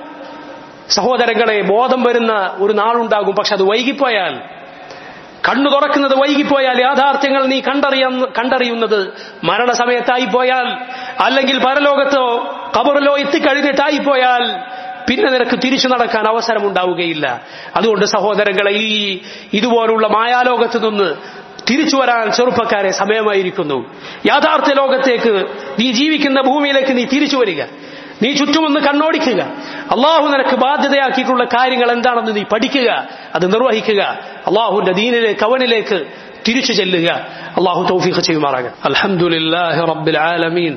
സഹോദരങ്ങളെ ബോധം വരുന്ന ഒരു നാളുണ്ടാകും പക്ഷെ അത് വൈകിപ്പോയാൽ കണ്ണു തുറക്കുന്നത് വൈകിപ്പോയാൽ യാഥാർത്ഥ്യങ്ങൾ നീ കണ്ടറിയ കണ്ടറിയുന്നത് മരണസമയത്തായി പോയാൽ അല്ലെങ്കിൽ പരലോകത്തോ കബറിലോ എത്തിക്കഴിഞ്ഞിട്ടായി പോയാൽ പിന്നെ നിനക്ക് തിരിച്ചു നടക്കാൻ അവസരമുണ്ടാവുകയില്ല അതുകൊണ്ട് സഹോദരങ്ങളെ ഈ ഇതുപോലുള്ള മായാലോകത്ത് നിന്ന് തിരിച്ചു വരാൻ ചെറുപ്പക്കാരെ സമയമായിരിക്കുന്നു യാഥാർത്ഥ്യ ലോകത്തേക്ക് നീ ജീവിക്കുന്ന ഭൂമിയിലേക്ക് നീ തിരിച്ചു വരിക നീ ചുറ്റുമൊന്ന് കണ്ണോടിക്കുക അള്ളാഹു നിനക്ക് ബാധ്യതയാക്കിയിട്ടുള്ള കാര്യങ്ങൾ എന്താണെന്ന് നീ പഠിക്കുക അത് നിർവഹിക്കുക അള്ളാഹുവിന്റെ ദീനിലേക്ക് അവനിലേക്ക് തിരിച്ചു ചെല്ലുക അള്ളാഹു തൗഫീഖ് ചെയ്യുമാറാകട്ടെ അൽഹംദുലില്ലാഹി റബ്ബിൽ ആലമീൻ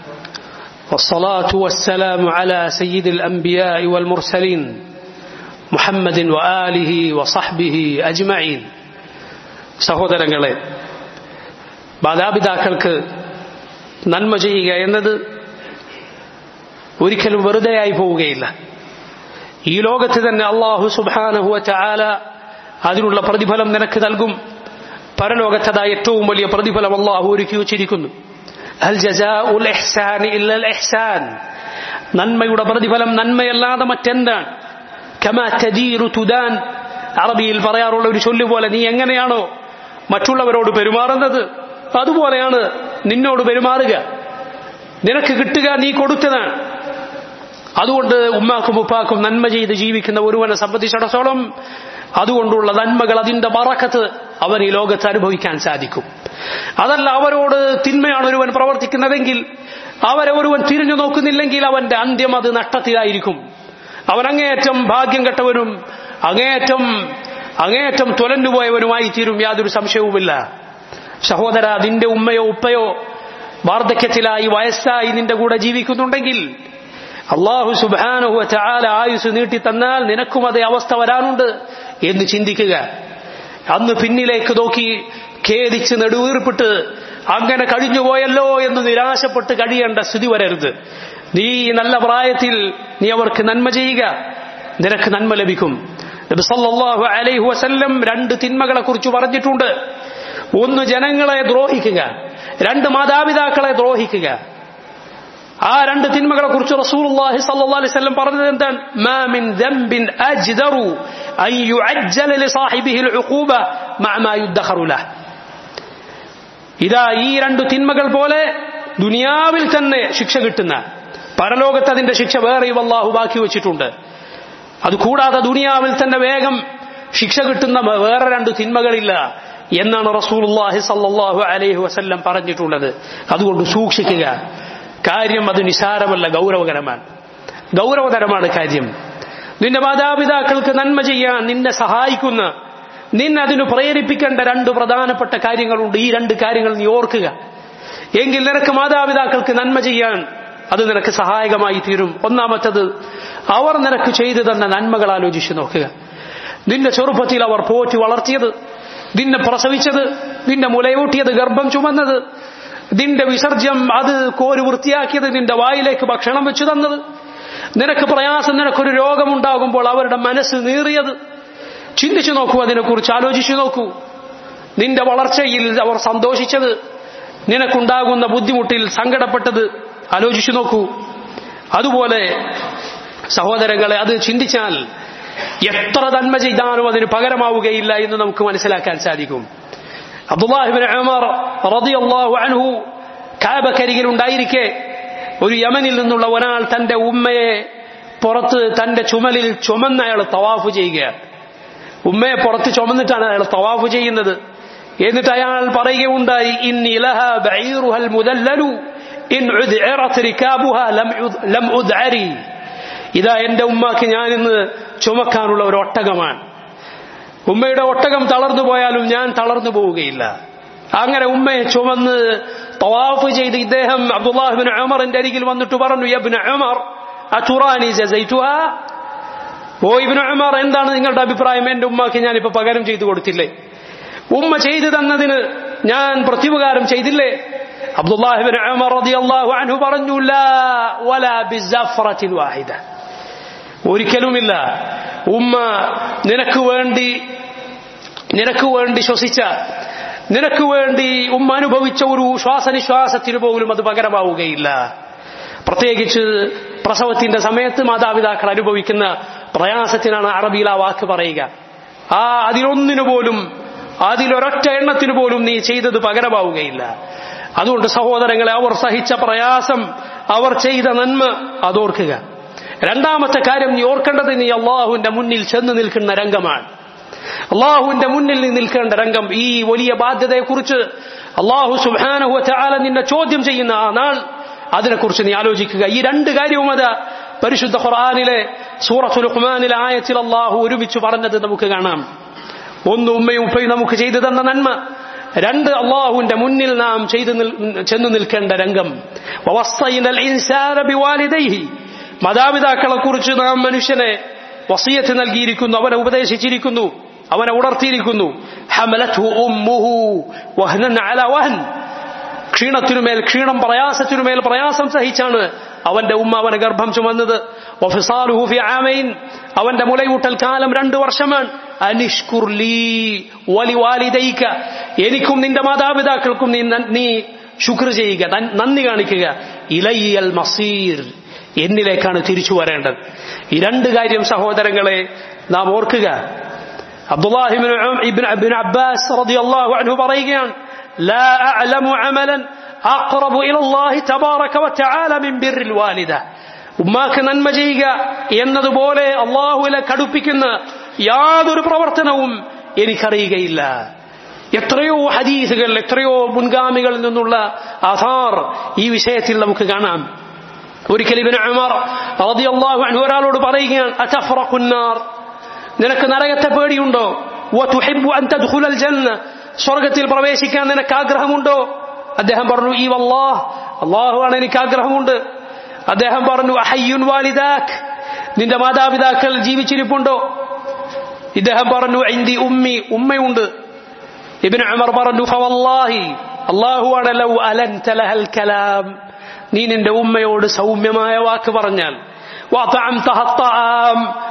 والصلاة والسلام على سيد الأنبياء والمرسلين محمد وآله وصحبه أجمعين സഹോദരങ്ങളെ മാതാപിതാക്കൾക്ക് നന്മ ചെയ്യുക എന്നത് ഒരിക്കലും വെറുതെയായി പോവുകയില്ല ഈ ലോകത്ത് തന്നെ അള്ളാഹു സുബാനഹുവ ചാല അതിനുള്ള പ്രതിഫലം നിനക്ക് നൽകും പരലോകത്തത ഏറ്റവും വലിയ പ്രതിഫലം അള്ളാഹു ഒരുക്കി വച്ചിരിക്കുന്നു അൽ ജസാഉൽ ഇഹ്സാൻ ഇല്ലൽ ഇഹ്സാൻ നന്മയുടെ പ്രതിഫലം നന്മയല്ലാതെ മറ്റെന്താണ് കമാ തദീറു തുദാൻ അറബിയിൽ പറയാറുള്ള ഒരു ചൊല്ല് പോലെ നീ എങ്ങനെയാണോ മറ്റുള്ളവരോട് പെരുമാറുന്നത് അതുപോലെയാണ് നിന്നോട് പെരുമാറുക നിനക്ക് കിട്ടുക നീ കൊടുത്തതാണ് അതുകൊണ്ട് ഉമ്മാക്കും ഉപ്പാക്കും നന്മ ചെയ്ത് ജീവിക്കുന്ന ഒരുവനെ സംബന്ധിച്ചിടത്തോളം അതുകൊണ്ടുള്ള നന്മകൾ അതിന്റെ മറക്കത്ത് അവൻ ഈ ലോകത്ത് അനുഭവിക്കാൻ സാധിക്കും അതല്ല അവരോട് തിന്മയാണ് ഒരുവൻ പ്രവർത്തിക്കുന്നതെങ്കിൽ അവരെ ഒരുവൻ തിരിഞ്ഞു നോക്കുന്നില്ലെങ്കിൽ അവന്റെ അന്ത്യം അത് നഷ്ടത്തിലായിരിക്കും അവൻ അങ്ങേയറ്റം ഭാഗ്യം കെട്ടവനും അങ്ങേയറ്റം അങ്ങേയറ്റം തുലഞ്ഞുപോയവനുമായി തീരും യാതൊരു സംശയവുമില്ല സഹോദര നിന്റെ ഉമ്മയോ ഉപ്പയോ വാർദ്ധക്യത്തിലായി വയസ്സായി നിന്റെ കൂടെ ജീവിക്കുന്നുണ്ടെങ്കിൽ അള്ളാഹു സുബാനുഹു ചാല ആയുസ് നീട്ടി തന്നാൽ നിനക്കും അതേ അവസ്ഥ വരാനുണ്ട് എന്ന് ചിന്തിക്കുക അന്ന് പിന്നിലേക്ക് നോക്കി ഖേദിച്ച് നെടുവീർപ്പിട്ട് അങ്ങനെ കഴിഞ്ഞുപോയല്ലോ എന്ന് നിരാശപ്പെട്ട് കഴിയേണ്ട സ്ഥിതി വരരുത് നീ നല്ല പ്രായത്തിൽ നീ അവർക്ക് നന്മ ചെയ്യുക നിനക്ക് നന്മ ലഭിക്കും നബി സല്ലല്ലാഹു അലൈഹി വസല്ലം രണ്ട് തിന്മകളെ കുറിച്ച് പറഞ്ഞിട്ടുണ്ട് ഒന്ന് ജനങ്ങളെ ദ്രോഹിക്കുക രണ്ട് മാതാപിതാക്കളെ ദ്രോഹിക്കുക ആ രണ്ട് തിന്മകളെ കുറിച്ച് റസൂലുള്ളാഹി സ്വല്ലല്ലാഹു അലൈഹി വസല്ലം പറഞ്ഞത് എന്താണ് മാ മിൻ ദംബിൻ അജ്ദറു അൻ യുഅജ്ജല ലിസാഹിബിഹി അൽഉഖൂബ മഅ മാ യുദ്ഖറു ലഹ് ഇതാ ഈ രണ്ട് തിന്മകൾ പോലെ ദുനിയാവിൽ തന്നെ ശിക്ഷ കിട്ടുന്ന പരലോകത്ത് അതിന്റെ ശിക്ഷ വേറെയും അള്ളാഹു ബാക്കി വെച്ചിട്ടുണ്ട് അതുകൂടാതെ ദുനിയാവിൽ തന്നെ വേഗം ശിക്ഷ കിട്ടുന്ന വേറെ രണ്ട് തിന്മകളില്ല എന്നാണ് റസൂലുള്ളാഹി സല്ലല്ലാഹു അലൈഹി വസല്ലം പറഞ്ഞിട്ടുള്ളത് അതുകൊണ്ട് സൂക്ഷിക്കുക കാര്യം അത് നിസാരമല്ല ഗൗരവകരമാണ് ഗൗരവതരമാണ് കാര്യം നിന്റെ മാതാപിതാക്കൾക്ക് നന്മ ചെയ്യാൻ നിന്നെ സഹായിക്കുന്ന നിന്നെ അതിന് പ്രേരിപ്പിക്കേണ്ട രണ്ട് പ്രധാനപ്പെട്ട കാര്യങ്ങളുണ്ട് ഈ രണ്ട് കാര്യങ്ങൾ നീ ഓർക്കുക എങ്കിൽ നിനക്ക് മാതാപിതാക്കൾക്ക് നന്മ ചെയ്യാൻ അത് നിനക്ക് സഹായകമായി തീരും ഒന്നാമത്തത് അവർ നിനക്ക് ചെയ്തു തന്ന നന്മകൾ ആലോചിച്ചു നോക്കുക നിന്റെ ചെറുപ്പത്തിൽ അവർ പോറ്റി വളർത്തിയത് നിന്നെ പ്രസവിച്ചത് നിന്നെ മുലയൂട്ടിയത് ഗർഭം ചുമന്നത് നിന്റെ വിസർജ്യം അത് കോരി വൃത്തിയാക്കിയത് നിന്റെ വായിലേക്ക് ഭക്ഷണം വെച്ചു തന്നത് നിനക്ക് പ്രയാസം നിനക്കൊരു രോഗമുണ്ടാകുമ്പോൾ അവരുടെ മനസ്സ് നീറിയത് ചിന്തിച്ചു നോക്കൂ അതിനെക്കുറിച്ച് ആലോചിച്ചു നോക്കൂ നിന്റെ വളർച്ചയിൽ അവർ സന്തോഷിച്ചത് നിനക്കുണ്ടാകുന്ന ബുദ്ധിമുട്ടിൽ സങ്കടപ്പെട്ടത് ആലോചിച്ചു നോക്കൂ അതുപോലെ സഹോദരങ്ങളെ അത് ചിന്തിച്ചാൽ എത്ര നന്മ ചെയ്താലും അതിന് പകരമാവുകയില്ല എന്ന് നമുക്ക് മനസ്സിലാക്കാൻ സാധിക്കും അബ്ദുല്ലാഹിബിൻ ഉമർ റളിയല്ലാഹു അൻഹു കാബക്കരികിൽ ഉണ്ടായിരിക്കെ ഒരു യമനിൽ നിന്നുള്ള ഒരാൾ തന്റെ ഉമ്മയെ പുറത്ത് തന്റെ ചുമലിൽ ചുമന്ന് അയാൾ തവാഫ് ചെയ്യുകയാണ് ഉമ്മയെ പുറത്ത് ചുമന്നിട്ടാണ് അയാൾ തവാഫ് ചെയ്യുന്നത് എന്നിട്ട് അയാൾ പറയുകയുണ്ടായി ഇൻ ഇലഹ ബഈറുഹൽ മുദല്ലലു ഇൻ ഉദ്ഇറത് റികാബുഹ ലം ലം ഉദ്അരി ഇതാ എന്റെ ഉമ്മാക്ക് ഞാൻ ഇന്ന് ചുമക്കാനുള്ള ഒരു ഒട്ടകമാണ് ഉമ്മയുടെ ഒട്ടകം തളർന്നു പോയാലും ഞാൻ തളർന്നു പോവുകയില്ല അങ്ങനെ ഉമ്മയെ ചുമന്ന് തവാഫ് ചെയ്ത് ഇദ്ദേഹം അബ്ദുല്ലാഹിബിൻ ഉമറിന്റെ അരികിൽ വന്നിട്ട് പറഞ്ഞു യബ്ന ഉമർ അതുറാനി ജസൈതുഹ ഓ ഇബ്നു ഉമർ എന്താണ് നിങ്ങളുടെ അഭിപ്രായം എന്റെ ഉമ്മക്ക് ഞാനിപ്പോ പകരം ചെയ്തു കൊടുത്തില്ലേ ഉമ്മ ചെയ്തു തന്നതിന് ഞാൻ പ്രത്യുപകാരം ചെയ്തില്ലേ അബ്ദുല്ലാഹിബിൻ ഉമർ റളിയല്ലാഹു അൻഹു പറഞ്ഞു ലാ വലാ ബിസഫറത്തിൻ വാഹിദ ഒരിക്കലുമില്ല ഉമ്മ നിനക്ക് വേണ്ടി നിനക്ക് വേണ്ടി ശ്വസിച്ച നിനക്ക് വേണ്ടി ഉമ്മ അനുഭവിച്ച ഒരു ശ്വാസനിശ്വാസത്തിന് പോലും അത് പകരമാവുകയില്ല പ്രത്യേകിച്ച് പ്രസവത്തിന്റെ സമയത്ത് മാതാപിതാക്കൾ അനുഭവിക്കുന്ന പ്രയാസത്തിനാണ് അറബിയിൽ ആ വാക്ക് പറയുക ആ അതിലൊന്നിനു പോലും അതിലൊരൊറ്റ എണ്ണത്തിനു പോലും നീ ചെയ്തത് പകരമാവുകയില്ല അതുകൊണ്ട് സഹോദരങ്ങളെ അവർ സഹിച്ച പ്രയാസം അവർ ചെയ്ത നന്മ അതോർക്കുക രണ്ടാമത്തെ കാര്യം നീ ഓർക്കേണ്ടത് നീ അള്ളാഹുവിന്റെ മുന്നിൽ ചെന്ന് നിൽക്കുന്ന രംഗമാണ് അള്ളാഹുവിന്റെ മുന്നിൽ നീ നിൽക്കേണ്ട രംഗം ഈ വലിയ ബാധ്യതയെക്കുറിച്ച് അള്ളാഹു സുബാനഹു ചാല നിന്നെ ചോദ്യം ചെയ്യുന്ന ആ നാൾ അതിനെക്കുറിച്ച് നീ ആലോചിക്കുക ഈ രണ്ട് കാര്യവും അത് പരിശുദ്ധ ഖുർആാനിലെ സൂറത്തുൽ ഖുമാനിലെ ആയത്തിൽ അള്ളാഹു ഒരുമിച്ച് പറഞ്ഞത് നമുക്ക് കാണാം ഒന്ന് ഉമ്മയും ഉപ്പയും നമുക്ക് ചെയ്തു തന്ന നന്മ രണ്ട് അള്ളാഹുവിന്റെ മുന്നിൽ നാം ചെയ്തു ചെന്നു നിൽക്കേണ്ട രംഗം മാതാപിതാക്കളെ കുറിച്ച് നാം മനുഷ്യനെ വസീയത്ത് നൽകിയിരിക്കുന്നു അവനെ ഉപദേശിച്ചിരിക്കുന്നു അവനെ ഉണർത്തിയിരിക്കുന്നു ക്ഷീണത്തിനുമേൽ ക്ഷീണം പ്രയാസത്തിനുമേൽ പ്രയാസം സഹിച്ചാണ് അവന്റെ ഉമ്മ അവനെ ഗർഭം ചുമന്നത് അവന്റെ മുലയൂട്ടൽ കാലം രണ്ടു വർഷമാണ് അനിഷ്കുർലീ എനിക്കും നിന്റെ മാതാപിതാക്കൾക്കും നീ നീ ശുക്ർ ചെയ്യുക നന്ദി കാണിക്കുക ഇലയ്യൽ മസീർ എന്നിലേക്കാണ് തിരിച്ചു വരേണ്ടത് ഈ രണ്ട് കാര്യം സഹോദരങ്ങളെ നാം ഓർക്കുക അബ്ദുല്ലാഹിബിൻ അബ്ബാസ് റളിയല്ലാഹു അൻഹു പറയുകയാണ് لا أعلم عملا أقرب إلى الله تبارك وتعالى من بر الوالدة ഉമ്മാക്ക് നന്മ ചെയ്യുക എന്നതുപോലെ അള്ളാഹുവിലെ കടുപ്പിക്കുന്ന യാതൊരു പ്രവർത്തനവും എനിക്കറിയുകയില്ല എത്രയോ ഹദീസുകൾ എത്രയോ മുൻഗാമികളിൽ നിന്നുള്ള ആധാർ ഈ വിഷയത്തിൽ നമുക്ക് കാണാം ഒരിക്കൽ ഇബിന് ഉമർ റളിയല്ലാഹു അൻഹു ഒരാളോട് പറയുകയാണ് അതഫറഖുന്നാർ നിനക്ക് നരകത്തെ പേടിയുണ്ടോ വതുഹിബ്ബു അൻ തദ്ഖുലൽ ജന്ന സ്വർഗത്തിൽ പ്രവേശിക്കാൻ നിനക്ക് ആഗ്രഹമുണ്ടോ അദ്ദേഹം പറഞ്ഞു ഈ വല്ലാഹ് അള്ളാഹുവാണ് എനിക്ക് ആഗ്രഹമുണ്ട് അദ്ദേഹം പറഞ്ഞു അഹയ്യുൻ വാലിദാഖ് നിന്റെ മാതാപിതാക്കൾ ജീവിച്ചിരിപ്പുണ്ടോ ഇദ്ദേഹം പറഞ്ഞു ഇന്തി ഉമ്മി ഉമ്മയുണ്ട് ഇബിൻ ഉമർ പറഞ്ഞു ഫവല്ലാഹി അള്ളാഹുവാണ് ലൗ അലൻത ലഹൽ കലാം നീ നിന്റെ ഉമ്മയോട് സൗമ്യമായ വാക്ക് പറഞ്ഞാൽ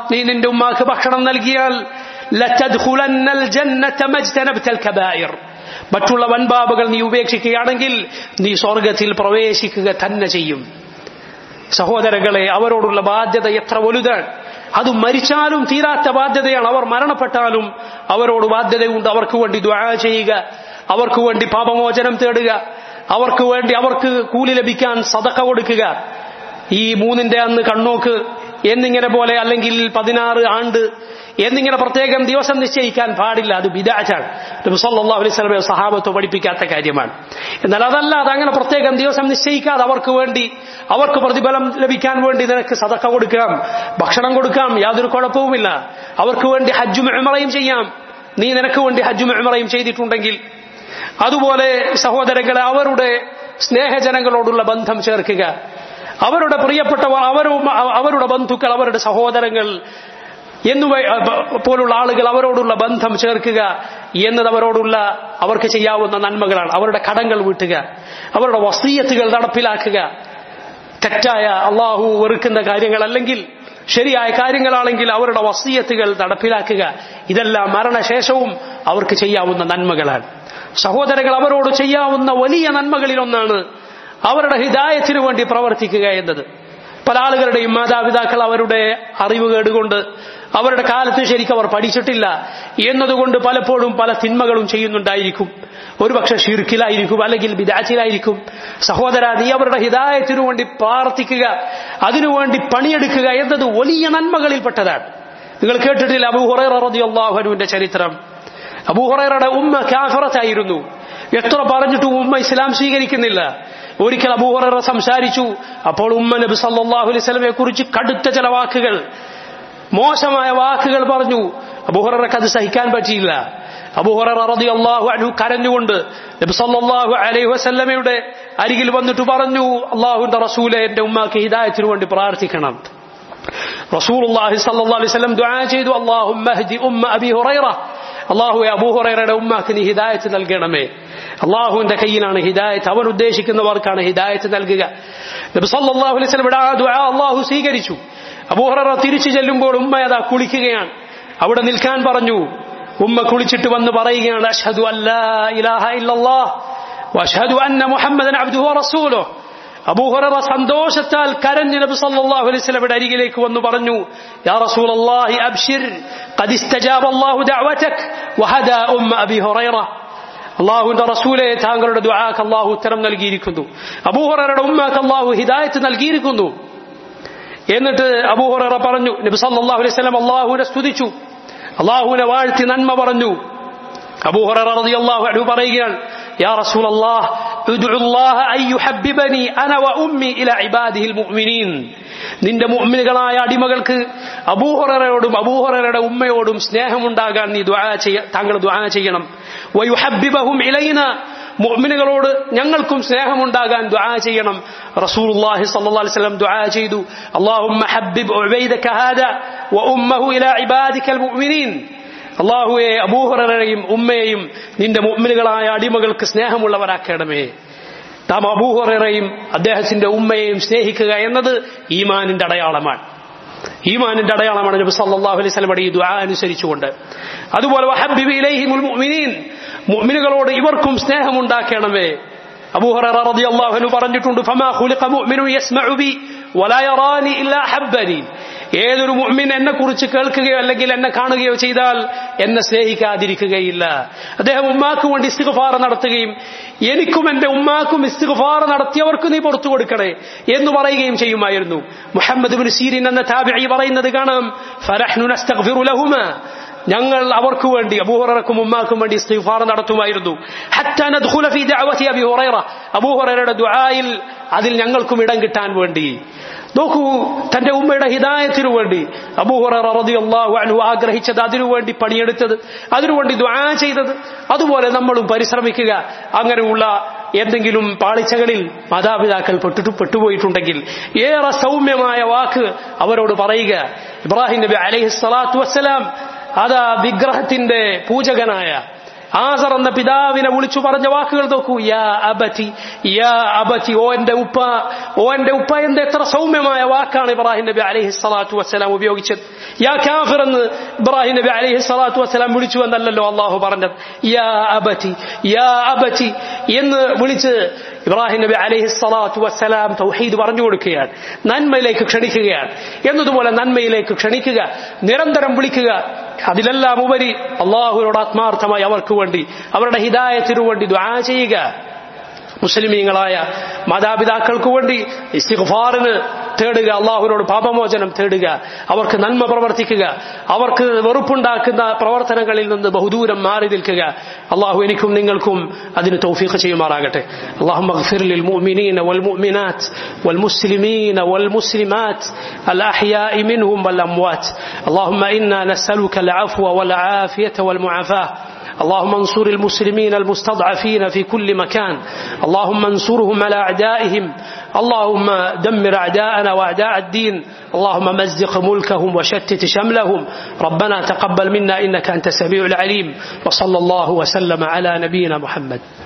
നീ നിന്റെ ഉമ്മാക്ക് ഭക്ഷണം നൽകിയാൽ ലതദ്ഖുലന്നൽ ജന്നത മജ്തനബ്തൽ കബായിർ മറ്റുള്ള വൻപാപകൾ നീ ഉപേക്ഷിക്കുകയാണെങ്കിൽ നീ സ്വർഗത്തിൽ പ്രവേശിക്കുക തന്നെ ചെയ്യും സഹോദരങ്ങളെ അവരോടുള്ള ബാധ്യത എത്ര വലുതാണ് അത് മരിച്ചാലും തീരാത്ത ബാധ്യതയാണ് അവർ മരണപ്പെട്ടാലും അവരോട് ബാധ്യതയുണ്ട് അവർക്ക് വേണ്ടി ദ്വാ ചെയ്യുക അവർക്ക് വേണ്ടി പാപമോചനം തേടുക അവർക്ക് വേണ്ടി അവർക്ക് കൂലി ലഭിക്കാൻ സതക്ക കൊടുക്കുക ഈ മൂന്നിന്റെ അന്ന് കണ്ണോക്ക് എന്നിങ്ങനെ പോലെ അല്ലെങ്കിൽ പതിനാറ് ആണ്ട് എന്നിങ്ങനെ പ്രത്യേകം ദിവസം നിശ്ചയിക്കാൻ പാടില്ല അത് ബിദാറ്റാണ് സല്ലല്ലാഹു അലൈഹി വസല്ലമയെ സഹാബത്ത് പഠിപ്പിക്കാത്ത കാര്യമാണ് എന്നാൽ അതല്ല അതങ്ങനെ പ്രത്യേകം ദിവസം നിശ്ചയിക്കാതെ അവർക്ക് വേണ്ടി അവർക്ക് പ്രതിഫലം ലഭിക്കാൻ വേണ്ടി നിനക്ക് സതക്ക കൊടുക്കാം ഭക്ഷണം കൊടുക്കാം യാതൊരു കുഴപ്പവുമില്ല അവർക്ക് വേണ്ടി ഹജ്ജും ഉമറയും ചെയ്യാം നീ നിനക്ക് വേണ്ടി ഹജ്ജും ഉമറയും ചെയ്തിട്ടുണ്ടെങ്കിൽ അതുപോലെ സഹോദരങ്ങളെ അവരുടെ സ്നേഹജനങ്ങളോടുള്ള ബന്ധം ചേർക്കുക അവരുടെ പ്രിയപ്പെട്ടവർ അവരും അവരുടെ ബന്ധുക്കൾ അവരുടെ സഹോദരങ്ങൾ എന്നുവ പോലുള്ള ആളുകൾ അവരോടുള്ള ബന്ധം ചേർക്കുക എന്നത് അവരോടുള്ള അവർക്ക് ചെയ്യാവുന്ന നന്മകളാണ് അവരുടെ കടങ്ങൾ വീട്ടുക അവരുടെ വസീയത്തുകൾ നടപ്പിലാക്കുക തെറ്റായ അള്ളാഹു വെറുക്കുന്ന കാര്യങ്ങൾ അല്ലെങ്കിൽ ശരിയായ കാര്യങ്ങളാണെങ്കിൽ അവരുടെ വസീയത്തുകൾ നടപ്പിലാക്കുക ഇതെല്ലാം മരണശേഷവും അവർക്ക് ചെയ്യാവുന്ന നന്മകളാണ് സഹോദരങ്ങൾ അവരോട് ചെയ്യാവുന്ന വലിയ നന്മകളിലൊന്നാണ് അവരുടെ ഹിദായത്തിനു വേണ്ടി പ്രവർത്തിക്കുക എന്നത് പല ആളുകളുടെയും മാതാപിതാക്കൾ അവരുടെ അറിവ് കേടുകൊണ്ട് അവരുടെ കാലത്ത് ശരിക്കും അവർ പഠിച്ചിട്ടില്ല എന്നതുകൊണ്ട് പലപ്പോഴും പല തിന്മകളും ചെയ്യുന്നുണ്ടായിരിക്കും ഒരുപക്ഷെ ഷിർക്കിലായിരിക്കും അല്ലെങ്കിൽ ബിദാച്ചിലായിരിക്കും സഹോദര നീ അവരുടെ ഹിദായത്തിനു വേണ്ടി പ്രാർത്ഥിക്കുക അതിനുവേണ്ടി പണിയെടുക്കുക എന്നത് വലിയ നന്മകളിൽപ്പെട്ടതാണ് നിങ്ങൾ കേട്ടിട്ടില്ല അബൂഹുറൈറ റളിയല്ലാഹുവിന്റെ ചരിത്രം അബൂഹുറൈറയുടെ ഉമ്മ കാഫറത്തായിരുന്നു എത്ര പറഞ്ഞിട്ടും ഉമ്മ ഇസ്ലാം സ്വീകരിക്കുന്നില്ല ഒരിക്കൽ അബൂഹുറൈറ സംസാരിച്ചു അപ്പോൾ ഉമ്മ നബി സല്ലല്ലാഹു അലൈഹി വസല്ലമയെ കുറിച്ച് കടുത്ത ചില വാക്കുകൾ മോശമായ വാക്കുകൾ പറഞ്ഞു അബൂഹുറൈറക്ക് അത് സഹിക്കാൻ പറ്റിയില്ല അബൂഹുറൈറ റളിയല്ലാഹു അൻഹു കരഞ്ഞുകൊണ്ട് നബി സല്ലല്ലാഹു അലൈഹി വസല്ലമയുടെ അരികിൽ വന്നിട്ട് പറഞ്ഞു അള്ളാഹുവിന്റെ റസൂലെ എന്റെ ഉമ്മാക്ക് ഹിദായത്തിനു വേണ്ടി പ്രാർത്ഥിക്കണം റസൂലുള്ളാഹി സല്ലല്ലാഹു അലൈഹി വസല്ലം ദുആ ചെയ്തു അല്ലാഹുമ്മ ഹ്ദി ഉമ്മ അബി ഹുറൈറ അള്ളാഹുവെ അബൂഹുറൈറയുടെ ഉമ്മാക്ക് നീ ഹിദായത്ത് നൽകണമേ അള്ളാഹുവിന്റെ കയ്യിലാണ് ഹിദായത്ത് അവൻ ഉദ്ദേശിക്കുന്നവർക്കാണ് ഹിദായത്ത് നൽകുക നബി സല്ലല്ലാഹു അലൈഹി വസല്ലം ആ ദുആ അള്ളാഹു സ്വീകരിച്ചു അബൂഹുറൈറ തിരിച്ചു ചെല്ലുമ്പോൾ ഉമ്മ അതാ കുളിക്കുകയാണ് അവിടെ നിൽക്കാൻ പറഞ്ഞു ഉമ്മ കുളിച്ചിട്ട് വന്ന് പറയുകയാണ് അഷ്ഹദു അല്ലാ ഇലാഹ ഇല്ലല്ലാഹ് വഅഷ്ഹദു അന്ന മുഹമ്മദൻ അബ്ദുഹു വറസൂലുഹു അബൂഹുററ സന്തോഷത്താൽ കരഞ്ഞ് നബി സല്ലല്ലാഹു അലൈഹി വസല്ലമയുടെ അരികിലേക്ക് വന്നു പറഞ്ഞു യാ റസൂലല്ലാഹി അബ്ശിർ ഖദ് ഇസ്തജാബ അല്ലാഹു ദഅവതക് വഹദാ ഉമ്മ അബി ഹുറൈറ അള്ളാഹുവിന്റെ റസൂലെ താങ്കളുടെ ദുആക്ക് അള്ളാഹു ഉത്തരം നൽകിയിരിക്കുന്നു അബൂഹുറയുടെ ഉമ്മക്ക് അള്ളാഹു ഹിദായത്ത് നൽകിയിരിക്കുന്നു എന്നിട്ട് അബൂഹുറ പറഞ്ഞു നബി സല്ലല്ലാഹു അലൈഹി വസല്ലം അള്ളാഹുവിനെ സ്തുതിച്ചു അള്ളാഹുവിനെ വാഴ്ത്തി നന്മ പറഞ്ഞു അബൂഹുറ റളിയല്ലാഹു അൻഹു പറയുകയാണ് يا رسول الله ادعو الله أن يحببني أنا وأمي إلى عباده المؤمنين നിന്റെ മുഅ്മിനുകളായ അടിമകൾക്ക് അബൂഹുറയോടും അബൂഹുറയുടെ ഉമ്മയോടും സ്നേഹമുണ്ടാകാൻ നീ ദുആ ചെയ്യ താങ്കൾ ദുആ ചെയ്യണം വയുഹബ്ബിബഹും ഇലൈന മുഅ്മിനുകളോട് ഞങ്ങൾക്കും സ്നേഹമുണ്ടാകാൻ ദുആ ചെയ്യണം റസൂലുള്ളാഹി സ്വല്ലല്ലാഹു അലൈഹി വസല്ലം ദുആ ചെയ്തു അല്ലാഹുമ്മ ഹബ്ബിബ് ഉബൈദക ഹാദ വഉമ്മഹു ഇലാ ഇബാദിക്കൽ മുഅ്മിനീൻ അള്ളാഹുവെ അബൂഹറയും ഉമ്മയെയും നിന്റെ മുമ്മിനുകളായ അടിമകൾക്ക് സ്നേഹമുള്ളവരാക്കണമേ താം അബൂഹറയും അദ്ദേഹത്തിന്റെ ഉമ്മയെയും സ്നേഹിക്കുക എന്നത് ഈമാനിന്റെ അടയാളമാണ് ഈമാനിന്റെ അടയാളമാണ് നബി സല്ലല്ലാഹു അലൈഹി വസല്ലമയുടെ ഈ ദുആ അനുസരിച്ചുകൊണ്ട് അതുപോലെ വഹബ്ബിബി ഇലൈഹിമുൽ മുഅ്മിനീൻ മുഅ്മിനുകളോട് ഇവർക്കും സ്നേഹമുണ്ടാക്കണമേ അബൂഹറ റളിയല്ലാഹു അൻഹു പറഞ്ഞിട്ടുണ്ട് ഫമാ ഖുലിഖ മുഅ്മിനു യസ്മഉ ബി വലാ യറാനി ഇല്ലാ ഹബ്ബനി ഏതൊരു മുഅ്മിൻ എന്നെ കുറിച്ച് കേൾക്കുകയോ അല്ലെങ്കിൽ എന്നെ കാണുകയോ ചെയ്താൽ എന്നെ സ്നേഹിക്കാതിരിക്കുകയില്ല അദ്ദേഹം ഉമ്മാക്ക് വേണ്ടി ഇസ്തിഗ്ഫാർ നടത്തുകയും എനിക്കും എന്റെ ഉമ്മാക്കും ഇസ്തിഗ്ഫാർ നടത്തിയവർക്ക് നീ പുറത്തു കൊടുക്കണേ എന്ന് പറയുകയും ചെയ്യുമായിരുന്നു മുഹമ്മദ് ബിൻ സീരിൻ എന്ന താബിഈ പറയുന്നത് കാണാം ഫറഹ്നു നസ്തഗ്ഫിറു ലഹുമാ ഞങ്ങൾ അവർക്ക് വേണ്ടി അബൂഹുറക്കും ഉമ്മാക്കും വേണ്ടി ഇസ്തിഗ്ഫാർ നടത്തുമായിരുന്നു ഹത്താ നദ്ഖുല ഫീ ദഅവതി അബി ഹുറൈറ അബൂഹുറയുടെ ദുആയിൽ അതിൽ ഞങ്ങൾക്കും ഇടം കിട്ടാൻ വേണ്ടി നോക്കൂ തന്റെ ഉമ്മയുടെ ഹിദായത്തിനു വേണ്ടി അബൂഹുറ റളിയല്ലാഹു അൻഹു ആഗ്രഹിച്ചത് അതിനുവേണ്ടി പണിയെടുത്തത് അതിനുവേണ്ടി ദുആ ചെയ്തത് അതുപോലെ നമ്മളും പരിശ്രമിക്കുക അങ്ങനെയുള്ള എന്തെങ്കിലും പാളിച്ചകളിൽ മാതാപിതാക്കൾ പെട്ടിട്ട് പെട്ടുപോയിട്ടുണ്ടെങ്കിൽ ഏറെ സൗമ്യമായ വാക്ക് അവരോട് പറയുക ഇബ്രാഹിം നബി അലൈഹി സ്വലാത്തു വസ്സലാം അതാ വിഗ്രഹത്തിന്റെ പൂജകനായ ആസർ എന്ന പിതാവിനെ വിളിച്ചു പറഞ്ഞ വാക്കുകൾ നോക്കൂ യാ അബതി യാ അബതി ഓ എന്റെ ഉപ്പ ഓ എന്റെ ഉപ്പ എന്റെ എത്ര സൗമ്യമായ വാക്കാണ് ഇബ്രാഹിം നബി അലൈഹി സ്വലാത്തു വസ്സലാം ഉപയോഗിച്ചത് യാ കാഫിർ എന്ന് ഇബ്രാഹിം നബി അലൈഹി സ്വലാത്തു വസ്സലാം വിളിച്ചു എന്നല്ലല്ലോ അള്ളാഹു പറഞ്ഞത് യാ അബതി യാ അബതി എന്ന് വിളിച്ച് ഇബ്രാഹിം നബി അലൈഹി സ്വലാത്തു വസ്സലാം തൗഹീദ് പറഞ്ഞു കൊടുക്കുകയാണ് നന്മയിലേക്ക് ക്ഷണിക്കുകയാണ് എന്നതുപോലെ നന്മയിലേക്ക് ക്ഷണിക്കുക നിരന്തരം വിളിക്കുക അതിലെല്ലാം ഉപരി അള്ളാഹുവിനോട് ആത്മാർത്ഥമായി അവർക്ക് വേണ്ടി അവരുടെ ഹിദായത്തിനു വേണ്ടി ദ്വാ ചെയ്യുക മുസ്ലിമീങ്ങളായ മാതാപിതാക്കൾക്ക് വേണ്ടി ഇസ്തിഗ്ഫാറിന് തേടുക അള്ളാഹുവിനോട് പാപമോചനം തേടുക അവർക്ക് നന്മ പ്രവർത്തിക്കുക അവർക്ക് വെറുപ്പുണ്ടാക്കുന്ന പ്രവർത്തനങ്ങളിൽ നിന്ന് ബഹുദൂരം മാറി നിൽക്കുക അള്ളാഹു എനിക്കും നിങ്ങൾക്കും അതിന് തൗഫീഖ് ചെയ്യുമാറാകട്ടെ اللهم اغفر للمؤمنين والمؤمنات والمسلمين والمسلمات الأحياء منهم والأموات اللهم إنا نسألك العفو والعافية والمعافاة اللهم انصر المسلمين المستضعفين في كل مكان اللهم انصرهم على أعدائهم اللهم دمر أعداءنا وأعداء الدين اللهم مزق ملكهم وشتت شملهم ربنا تقبل منا إنك أنت السميع العليم وصلى الله وسلم على نبينا محمد